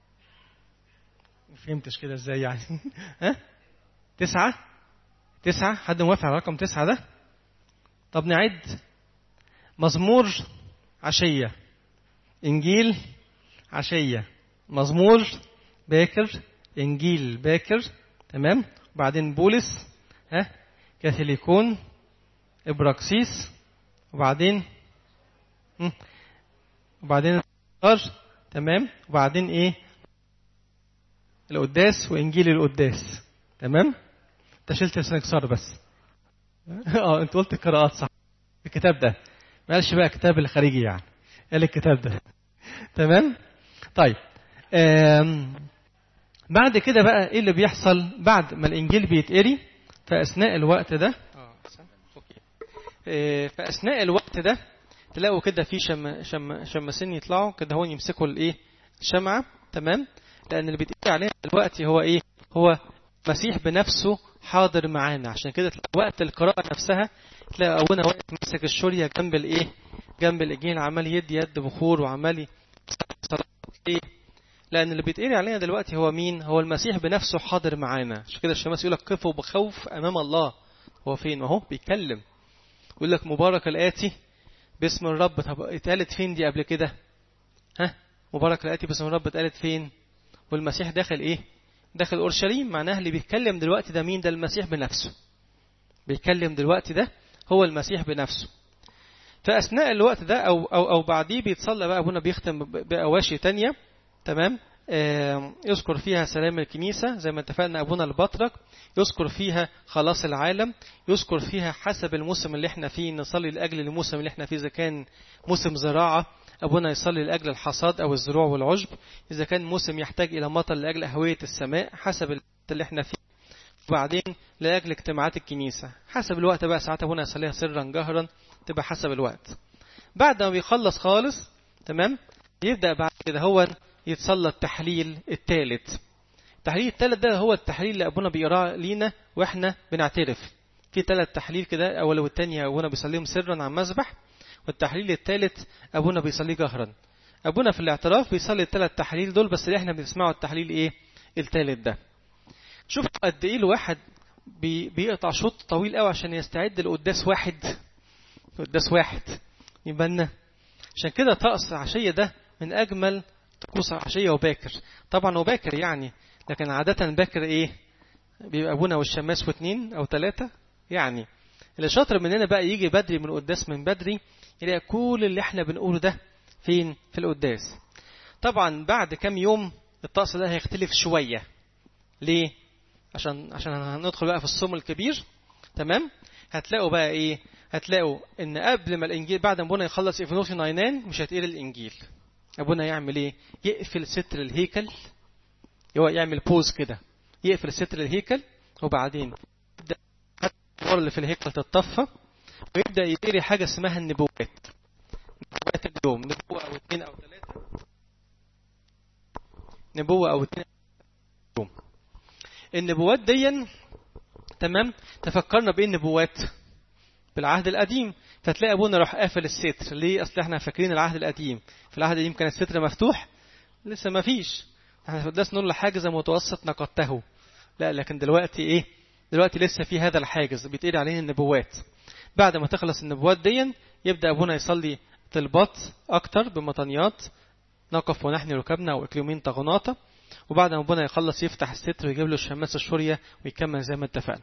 فهمتش كده ازاي يعني ها تسعة تسعة حد موافق على رقم تسعة ده طب نعد مزمور عشية إنجيل عشية مزمور باكر إنجيل باكر تمام وبعدين بولس ها كاثوليكون إبراكسيس وبعدين وبعدين تمام وبعدين إيه القداس وإنجيل القداس تمام انت شلت السنكسار بس اه انت قلت القراءات صح الكتاب ده ما قالش بقى الكتاب الخارجي يعني قال الكتاب ده تمام طيب آم. بعد كده بقى ايه اللي بيحصل بعد ما الانجيل بيتقري في اثناء الوقت ده في اثناء الوقت ده تلاقوا كده في شم شم شماسين يطلعوا كده هون يمسكوا الايه الشمعه تمام لان اللي بيتقري عليها دلوقتي هو ايه هو المسيح بنفسه حاضر معانا عشان كده وقت القراءة نفسها تلاقي أبونا واقف ماسك الشورية جنب الإيه؟ جنب الإنجيل عمال يدي يد بخور وعمال إيه؟ لأن اللي بيتقري علينا دلوقتي هو مين؟ هو المسيح بنفسه حاضر معانا عشان كده الشماس يقول لك قفوا بخوف أمام الله هو فين؟ أهو بيتكلم يقول لك مبارك الآتي باسم الرب طب اتقالت فين دي قبل كده؟ ها؟ مبارك الآتي باسم الرب اتقالت فين والمسيح داخل إيه داخل أورشليم معناها اللي بيتكلم دلوقتي ده مين ده المسيح بنفسه بيتكلم دلوقتي ده هو المسيح بنفسه فأثناء الوقت ده أو, أو, أو بعديه بيتصلى بقى أبونا بيختم بأواشي تانية تمام آه يذكر فيها سلام الكنيسة زي ما اتفقنا أبونا البطرك يذكر فيها خلاص العالم يذكر فيها حسب الموسم اللي احنا فيه نصلي لأجل الموسم اللي احنا فيه إذا كان موسم زراعة أبونا يصلي لأجل الحصاد أو الزروع والعشب إذا كان موسم يحتاج إلى مطر لأجل أهوية السماء حسب اللي احنا فيه وبعدين لأجل اجتماعات الكنيسة حسب الوقت بقى ساعات أبونا يصليها سرا جهرا تبقى حسب الوقت بعد ما بيخلص خالص تمام يبدأ بعد كده هو يتصلى التحليل الثالث التحليل الثالث ده هو التحليل اللي أبونا بيقراه لينا وإحنا بنعترف في ثلاث تحليل كده أول والثانية أبونا بيصليهم سرا على المسبح والتحليل الثالث أبونا بيصليه جهرا أبونا في الاعتراف بيصلي الثلاث تحليل دول بس اللي احنا بنسمعه التحليل إيه الثالث ده شوف قد إيه الواحد بي بيقطع شوط طويل قوي عشان يستعد لقداس واحد قداس واحد يبقى لنا عشان كده طقس عشية ده من أجمل طقوس عشية وباكر طبعا وباكر يعني لكن عادة باكر إيه بيبقى أبونا والشماس واثنين أو ثلاثة يعني اللي شاطر مننا بقى يجي بدري من القداس من بدري يلاقي كل اللي احنا بنقوله ده فين في القداس طبعا بعد كام يوم الطقس ده هيختلف شوية ليه عشان عشان هندخل بقى في الصوم الكبير تمام هتلاقوا بقى ايه هتلاقوا ان قبل ما الانجيل بعد ما ابونا يخلص افنوسي ناينان مش هتقرا الانجيل ابونا يعمل ايه يقفل ستر الهيكل هو يعمل بوز كده يقفل ستر الهيكل وبعدين يبدا النور اللي في الهيكل تتطفى ويبدا يقري حاجه اسمها النبوات نبوات اليوم نبوه او اثنين او ثلاثه نبوه او اثنين يوم النبوات دي تمام تفكرنا بايه النبوات بالعهد القديم فتلاقي ابونا راح قافل الستر ليه اصل احنا فاكرين العهد القديم في العهد القديم كان الستر مفتوح لسه ما فيش احنا في القداس نقول حاجز متوسط نقضته لا لكن دلوقتي ايه دلوقتي لسه في هذا الحاجز بيتقري عليه النبوات بعد ما تخلص النبوات دي يبدا ابونا يصلي طلبات اكتر بمطنيات نقف ونحني ركبنا واكلمين طغناطه وبعد ما ابونا يخلص يفتح الستر ويجيب له الشماس الشوريه ويكمل زي ما اتفقنا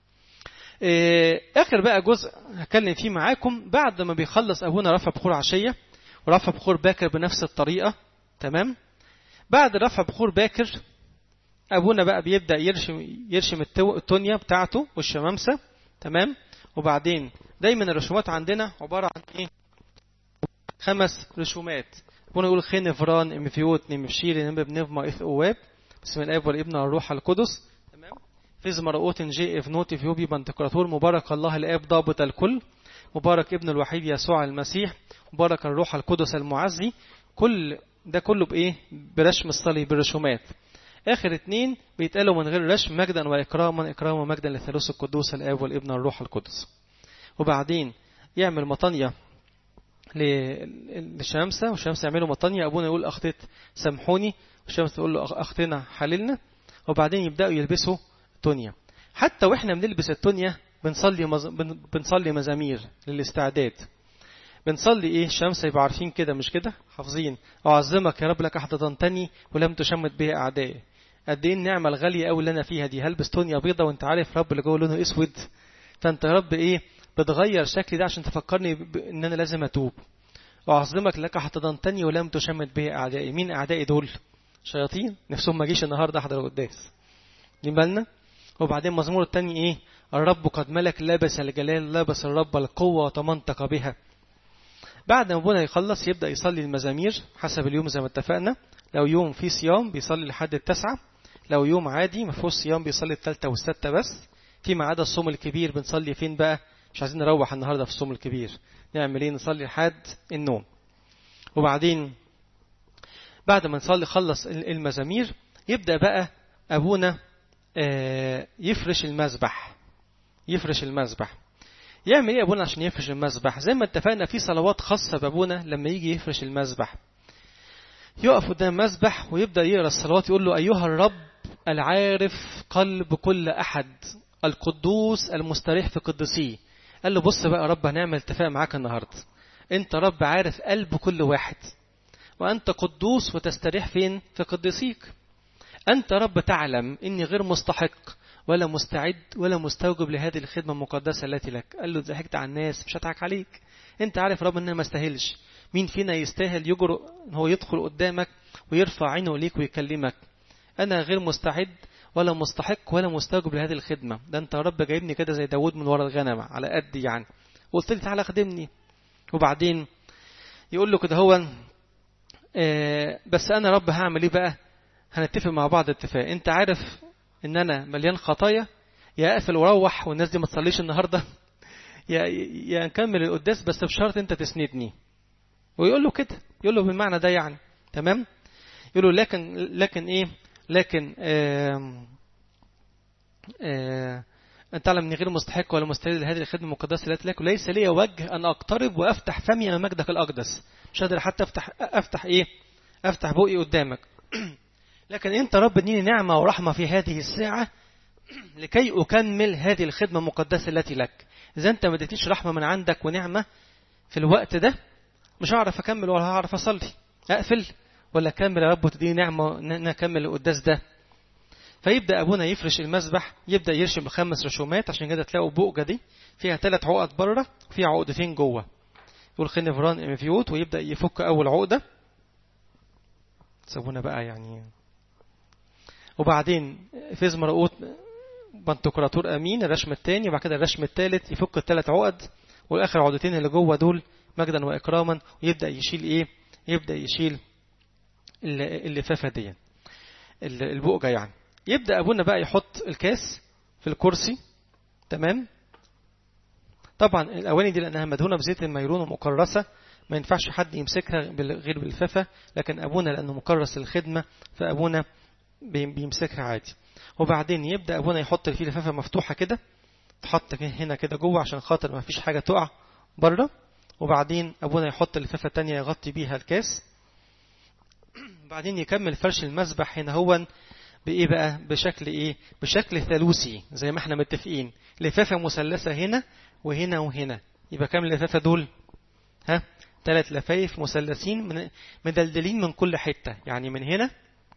اخر بقى جزء هتكلم فيه معاكم بعد ما بيخلص ابونا رفع بخور عشيه ورفع بخور باكر بنفس الطريقه تمام بعد رفع بخور باكر ابونا بقى بيبدا يرشم يرشم التونيا بتاعته والشمامسه تمام وبعدين دايما الرسومات عندنا عباره عن ايه خمس رسومات ابونا يقول خين فران امفيوت نمشير نمب نفما اث اواب بسم الاب والابن والروح القدس تمام فيز مرؤوت جي افنوتي فيوبي بنتقراطور مبارك الله الاب ضابط الكل مبارك ابن الوحيد يسوع المسيح مبارك الروح القدس المعزي كل ده كله بايه برشم الصليب بالرسومات اخر اتنين بيتقالوا من غير رشم مجدا واكراما اكراما ومجدا للثالوث القدوس الاب والابن والروح القدس وبعدين يعمل مطانيه للشمسة والشمس يعملوا مطانية أبونا يقول أخطيت سامحوني والشمس تقول له أخطينا حللنا وبعدين يبدأوا يلبسوا تونيا حتى وإحنا بنلبس التونيا بنصلي مز... بنصلي مزامير للاستعداد بنصلي ايه الشمس يبقى عارفين كده مش كده حافظين اعظمك يا رب لك احتضنتني ولم تشمت به اعدائي قد ايه النعمه الغاليه قوي اللي انا فيها دي هلبس تونيا بيضه وانت عارف رب اللي جوه لونه اسود فانت يا رب ايه بتغير شكلي ده عشان تفكرني ان انا لازم اتوب واعظمك لك احتضنتني ولم تشمت به اعدائي مين اعدائي دول شياطين نفسهم ما جيش النهارده احضر القداس دي بالنا وبعدين مزمور التاني ايه الرب قد ملك لابس الجلال لابس الرب القوة وتمنطق بها بعد ما ابونا يخلص يبدأ يصلي المزامير حسب اليوم زي ما اتفقنا لو يوم فيه صيام بيصلي لحد التسعة لو يوم عادي ما فيهوش صيام بيصلي التالتة والستة بس فيما عدا الصوم الكبير بنصلي فين بقى مش عايزين نروح النهارده في الصوم الكبير نعمل ايه نصلي لحد النوم وبعدين بعد ما نصلي خلص المزامير يبدأ بقى أبونا يفرش المذبح يفرش المذبح يعمل ايه ابونا عشان يفرش المذبح زي ما اتفقنا في صلوات خاصه بابونا لما يجي يفرش المذبح يقف قدام المذبح ويبدا يقرا الصلوات يقول له ايها الرب العارف قلب كل احد القدوس المستريح في قدسيه قال له بص بقى يا رب هنعمل اتفاق معاك النهارده انت رب عارف قلب كل واحد وأنت قدوس وتستريح فين في قدسيك أنت رب تعلم إني غير مستحق ولا مستعد ولا مستوجب لهذه الخدمة المقدسة التي لك قال له ضحكت على الناس مش هضحك عليك انت عارف رب انها ما استاهلش مين فينا يستاهل يجرؤ ان هو يدخل قدامك ويرفع عينه ليك ويكلمك انا غير مستعد ولا مستحق ولا مستوجب لهذه الخدمة ده انت يا رب جايبني كده زي داود من ورا الغنم على قد يعني وقلت لي تعالى خدمني وبعدين يقول له كده هو آه بس انا رب هعمل ايه بقى هنتفق مع بعض اتفاق انت عارف ان انا مليان خطايا يا اقفل واروح والناس دي ما تصليش النهارده يا يا نكمل القداس بس بشرط انت تسندني ويقول له كده يقول له بالمعنى ده يعني تمام يقول له لكن لكن ايه لكن آه آه أن تعلم أني غير مستحق ولا مستعد لهذه الخدمة المقدسة التي لك ليس لي وجه أن أقترب وأفتح فمي أمام مجدك الأقدس مش قادر حتى أفتح أفتح إيه أفتح بوقي قدامك لكن أنت رب اديني نعمة ورحمة في هذه الساعة لكي أكمل هذه الخدمة المقدسة التي لك إذا أنت ما اديتنيش رحمة من عندك ونعمة في الوقت ده مش هعرف أكمل ولا هعرف أصلي أقفل ولا أكمل يا رب وتديني نعمة أن أكمل القداس ده فيبدأ أبونا يفرش المسبح يبدأ يرشم بخمس رشومات عشان كده تلاقوا بؤجة دي فيها ثلاث عقد بره وفيها عقدتين جوه يقول خنفران امفيوت ويبدأ يفك أول عقدة سابونا بقى يعني وبعدين فيز مرقوط بنتقراطور أمين الرشم الثاني وبعد كده الرشم الثالث يفك الثلاث عقد والآخر عقدتين اللي جوه دول مجدا وإكراما ويبدأ يشيل إيه يبدأ يشيل اللفافة دي البؤجة يعني يبدأ أبونا بقى يحط الكاس في الكرسي تمام طبعا الأواني دي لأنها مدهونة بزيت الميرون ومكرسة ما ينفعش حد يمسكها غير باللفافة لكن أبونا لأنه مكرس الخدمة فأبونا بيمسكها عادي وبعدين يبدأ أبونا يحط فيه لفافة مفتوحة كده تحط هنا كده جوه عشان خاطر ما فيش حاجة تقع بره وبعدين أبونا يحط اللفافة التانية يغطي بيها الكاس بعدين يكمل فرش المسبح هنا هو بإيه بقى بشكل إيه بشكل ثالوثي زي ما احنا متفقين لفافة مثلثة هنا وهنا وهنا يبقى كام لفافة دول ها ثلاث لفايف مثلثين من مدلدلين من كل حتة يعني من هنا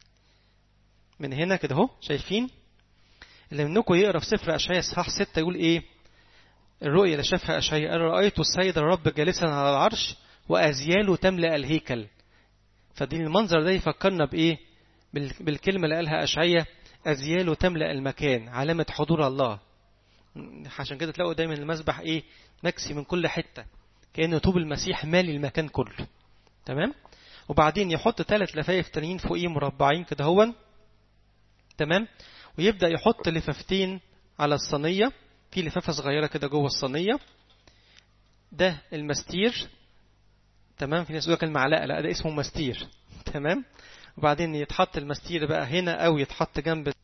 من هنا كده اهو شايفين اللي منكم يقرا في سفر اشعياء اصحاح 6 يقول ايه الرؤيا اللي شافها اشعياء قال رايت السيد الرب جالسا على العرش وازياله تملا الهيكل فدي المنظر ده يفكرنا بايه بالكلمة اللي قالها أشعية أزياله تملأ المكان علامة حضور الله عشان كده تلاقوا دايما المسبح إيه مكسي من كل حتة كأنه طوب المسيح مالي المكان كله تمام وبعدين يحط ثلاث لفايف تانيين فوقيه مربعين كده هون تمام ويبدأ يحط لفافتين على الصينية في لفافة صغيرة كده جوه الصينية ده المستير تمام في ناس يقول لك المعلقة لا ده اسمه مستير تمام وبعدين يتحط المستير بقى هنا أو يتحط جنب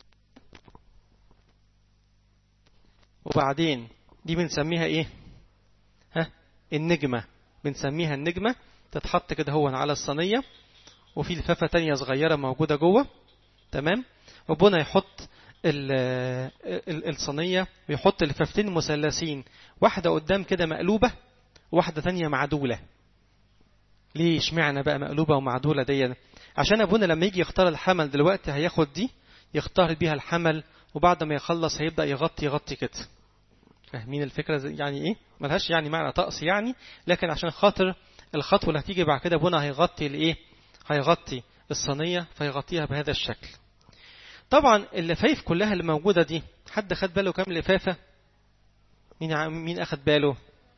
وبعدين دي بنسميها إيه ها النجمة بنسميها النجمة تتحط كده هو على الصينية وفي لفافة تانية صغيرة موجودة جوه تمام وبنا يحط الصينية ويحط لفافتين مثلثين واحدة قدام كده مقلوبة واحدة تانية معدولة ليه اشمعنى بقى مقلوبة ومعدولة دي عشان ابونا لما يجي يختار الحمل دلوقتي هياخد دي يختار بيها الحمل وبعد ما يخلص هيبدأ يغطي يغطي كده فاهمين الفكرة يعني ايه ملهاش يعني معنى طقس يعني لكن عشان خاطر الخطوة اللي هتيجي بعد كده ابونا هيغطي الايه هيغطي الصينية فيغطيها بهذا الشكل طبعا اللفايف كلها اللي موجودة دي حد خد باله كام لفافة مين مين اخد باله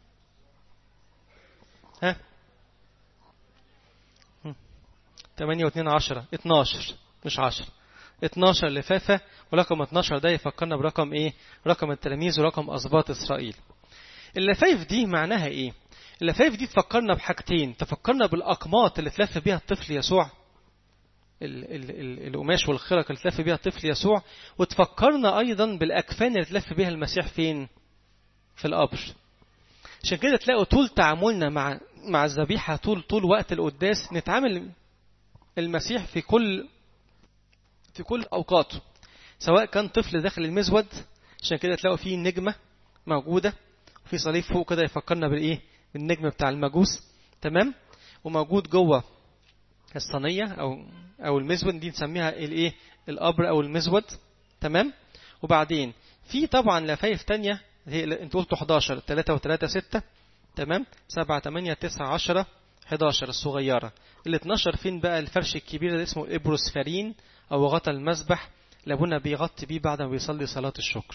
ها 8 و2 10 12 مش 10 12 لفافة ورقم 12 ده يفكرنا برقم ايه رقم التلاميذ ورقم أسباط إسرائيل اللفايف دي معناها ايه اللفايف دي تفكرنا بحاجتين تفكرنا بالأقماط اللي تلف بيها الطفل يسوع ال ال ال القماش والخرق اللي تلف بيها الطفل يسوع وتفكرنا أيضا بالأكفان اللي تلف بيها المسيح فين في القبر عشان كده تلاقوا طول تعاملنا مع مع الذبيحة طول طول وقت القداس نتعامل المسيح في كل في كل أوقاته سواء كان طفل داخل المزود عشان كده تلاقوا فيه نجمة موجودة وفي صليب فوق كده يفكرنا بالإيه بالنجم بتاع المجوس تمام وموجود جوه الصينيه او او المزود دي نسميها الايه القبر او المزود تمام وبعدين في طبعا لفايف تانية هي انتوا قلتوا 11 3 و3 6 تمام 7 8 9 10 11 الصغيره ال 12 فين بقى الفرش الكبير اللي اسمه الابروسفارين او غطا المسبح اللي ابونا بيغطي بيه بعد ما بيصلي صلاه الشكر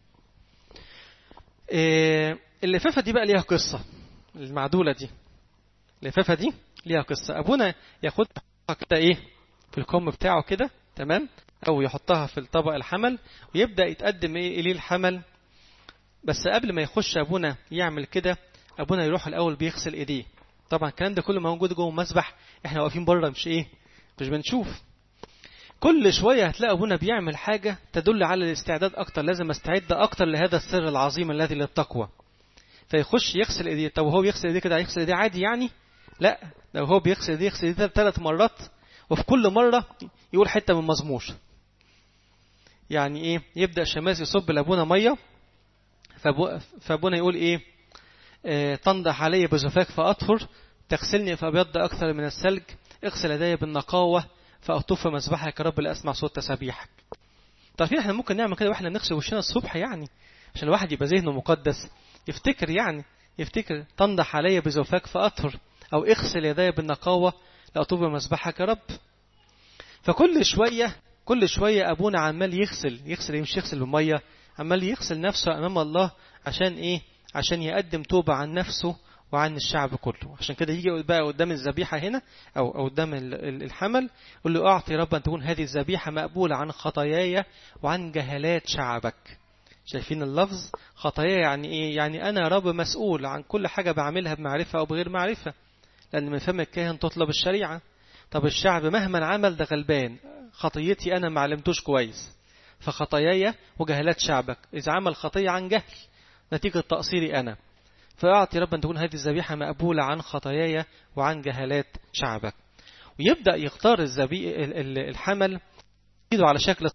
إيه اللفافه دي بقى ليها قصه المعدوله دي اللفافه دي ليها قصه ابونا ياخدها كده ايه في الكم بتاعه كده تمام او يحطها في الطبق الحمل ويبدا يتقدم ايه اليه الحمل بس قبل ما يخش ابونا يعمل كده ابونا يروح الاول بيغسل ايديه طبعا الكلام ده كله موجود جوه المسبح احنا واقفين بره مش ايه مش بنشوف كل شويه هتلاقي ابونا بيعمل حاجه تدل على الاستعداد اكتر لازم استعد اكتر لهذا السر العظيم الذي للتقوى فيخش يغسل ايديه طب وهو بيغسل ايديه كده هيغسل ايديه عادي يعني لا لو هو بيغسل ايديه يغسل ايديه ثلاث مرات وفي كل مره يقول حته من مزمور يعني ايه يبدا شماس يصب لابونا ميه فابونا يقول ايه آه تنضح علي بزفاك فاطهر تغسلني فابيض اكثر من الثلج اغسل يدي بالنقاوه فاطوف مسبحك يا رب لاسمع صوت تسابيحك طيب احنا ممكن نعمل كده واحنا بنغسل وشنا الصبح يعني عشان الواحد يبقى ذهنه مقدس يفتكر يعني يفتكر تنضح علي بزوفاك فاطهر او اغسل يدي بالنقاوه لاطوب مسبحك يا رب فكل شويه كل شويه ابونا عمال يغسل يغسل مش يغسل بميه عمال يغسل نفسه امام الله عشان ايه عشان يقدم توبه عن نفسه وعن الشعب كله عشان كده يجي بقى قدام الذبيحه هنا او او قدام الحمل يقول له اعطي رب ان تكون هذه الذبيحه مقبوله عن خطاياي وعن جهالات شعبك شايفين اللفظ خطايا يعني ايه يعني انا رب مسؤول عن كل حاجه بعملها بمعرفه او بغير معرفه لان من فم الكاهن تطلب الشريعه طب الشعب مهما عمل ده غلبان خطيتي انا ما علمتوش كويس فخطاياي وجهالات شعبك اذا عمل خطيه عن جهل نتيجه تقصيري انا فاعطي رب ان تكون هذه الذبيحه مقبوله عن خطاياي وعن جهالات شعبك ويبدا يختار الزبي الحمل ايده على شكل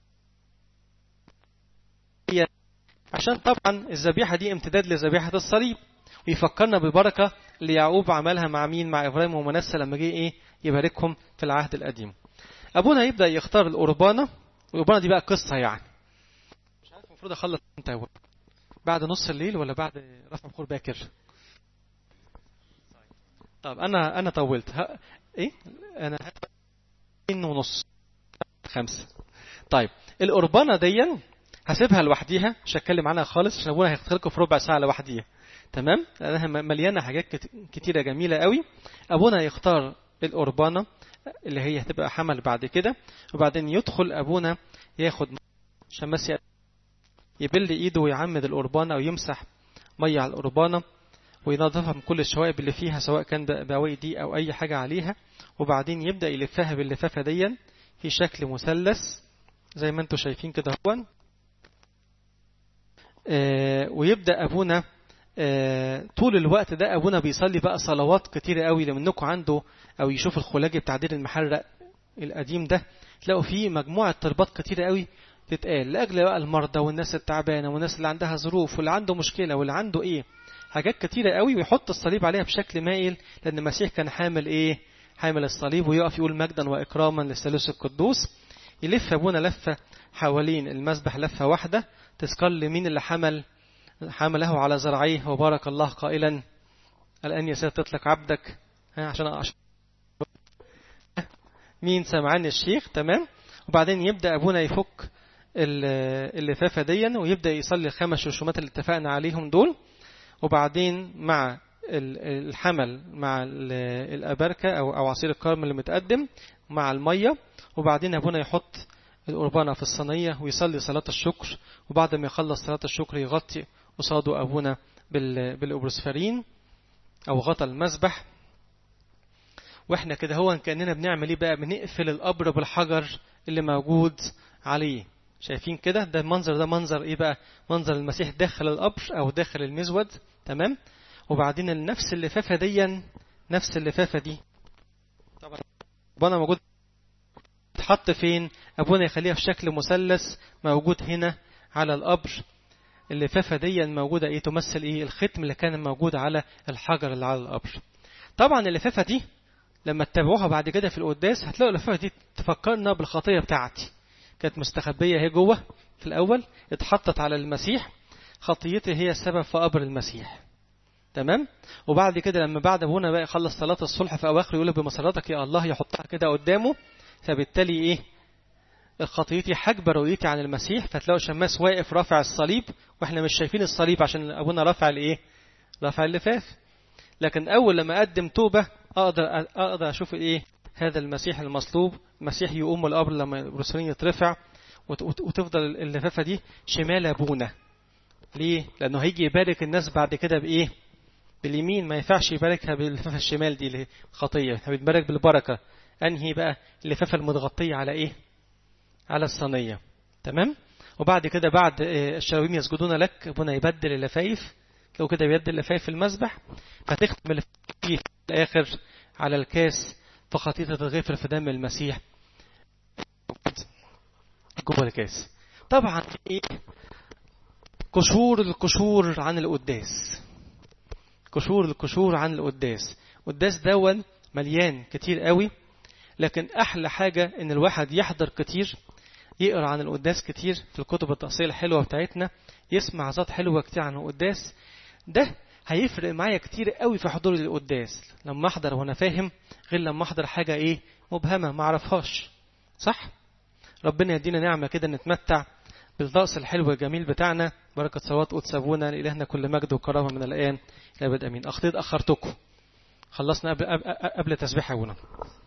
عشان طبعا الذبيحه دي امتداد لذبيحه الصليب ويفكرنا ببركه اللي يعقوب عملها مع مين مع ابراهيم ومنسى لما جه ايه يباركهم في العهد القديم ابونا يبدا يختار القربانه والقربانه دي بقى قصه يعني مش عارف المفروض اخلص امتى بعد نص الليل ولا بعد رفع بخور باكر طب انا انا طولت ها ايه انا ونص خمسة طيب القربانه دي هسيبها لوحديها مش هتكلم عنها خالص عشان ابونا هيختار لكم في ربع ساعه لوحديها تمام لانها مليانه حاجات كتيره جميله قوي ابونا يختار القربانه اللي هي هتبقى حمل بعد كده وبعدين يدخل ابونا ياخد شمس يبل ايده ويعمد القربانه او يمسح ميه على القربانه وينظفها من كل الشوائب اللي فيها سواء كان بواقي دي او اي حاجه عليها وبعدين يبدا يلفها باللفافه دي في شكل مثلث زي ما انتم شايفين كده هو آه ويبدا ابونا آه طول الوقت ده ابونا بيصلي بقى صلوات كتيره قوي لمنكم عنده او يشوف الخلاجي بتاع دير المحرق القديم ده تلاقوا فيه مجموعه طلبات كتيره قوي تتقال لاجل بقى المرضى والناس التعبانه والناس اللي عندها ظروف واللي عنده مشكله واللي عنده ايه حاجات كتيره قوي ويحط الصليب عليها بشكل مائل لان المسيح كان حامل ايه حامل الصليب ويقف يقول مجدا واكراما للثالوث القدوس يلف ابونا لفه حوالين المسبح لفه واحده تذكر لمين اللي حمل حمله على زرعيه وبارك الله قائلا الان يا سيد تطلق عبدك عشان عشان مين سمعني الشيخ تمام وبعدين يبدا ابونا يفك اللفافه ديا ويبدا يصلي الخمس رسومات اللي اتفقنا عليهم دول وبعدين مع الحمل مع الأبركة أو أو عصير الكرم اللي متقدم مع المية وبعدين أبونا يحط القربانة في الصينية ويصلي صلاة الشكر وبعد ما يخلص صلاة الشكر يغطي قصاده أبونا بالأبروسفرين أو غطى المسبح واحنا كده هو كأننا بنعمل ايه بقى بنقفل القبر بالحجر اللي موجود عليه شايفين كده ده المنظر ده منظر ايه بقى منظر المسيح داخل القبر او داخل المزود تمام وبعدين نفس اللفافه دي نفس اللفافه دي طبعا ابونا موجود تحط فين ابونا يخليها في شكل مثلث موجود هنا على القبر اللفافه دي موجوده ايه تمثل ايه الختم اللي كان موجود على الحجر اللي على القبر طبعا اللفافه دي لما تتابعوها بعد كده في القداس هتلاقوا اللفافة دي تفكرنا بالخطية بتاعتي كانت مستخبية هي جوه في الأول اتحطت على المسيح خطيتي هي السبب في قبر المسيح تمام وبعد كده لما بعد ابونا بقى يخلص صلاة الصلح في أواخر يقول بمسرتك يا الله يحطها كده قدامه فبالتالي إيه خطيتي حجب رؤيتي عن المسيح فتلاقوا شماس واقف رافع الصليب واحنا مش شايفين الصليب عشان ابونا رافع الايه رافع اللفاف لكن اول لما اقدم توبه اقدر اقدر اشوف ايه هذا المسيح المصلوب مسيح يقوم من القبر لما الرسولين يترفع وتفضل اللفافه دي شمال ابونا ليه لانه هيجي يبارك الناس بعد كده بايه باليمين ما ينفعش يباركها باللفافه الشمال دي اللي خطيه بيتبارك بالبركه انهي بقى اللفافه المتغطيه على ايه على الصينية تمام وبعد كده بعد الشراويم يسجدون لك ابونا يبدل اللفايف لو كده بيبدل اللفايف في المسبح فتختم اللفايف في الآخر على الكاس فخطية تتغفر في دم المسيح جوه الكاس طبعا ايه قشور القشور عن القداس قشور القشور عن القداس القداس دون مليان كتير قوي لكن احلى حاجه ان الواحد يحضر كتير يقرا عن القداس كتير في الكتب التأصيل الحلوه بتاعتنا يسمع عظات حلوه كتير عن القداس ده هيفرق معايا كتير قوي في حضور القداس لما احضر وانا فاهم غير لما احضر حاجه ايه مبهمه ما اعرفهاش صح ربنا يدينا نعمه كده نتمتع بالطقس الحلو الجميل بتاعنا بركه صلوات قدس ابونا لالهنا كل مجد وكرامه من الان الى ابد امين اخطيت اخرتكم خلصنا قبل قبل تسبيح ابونا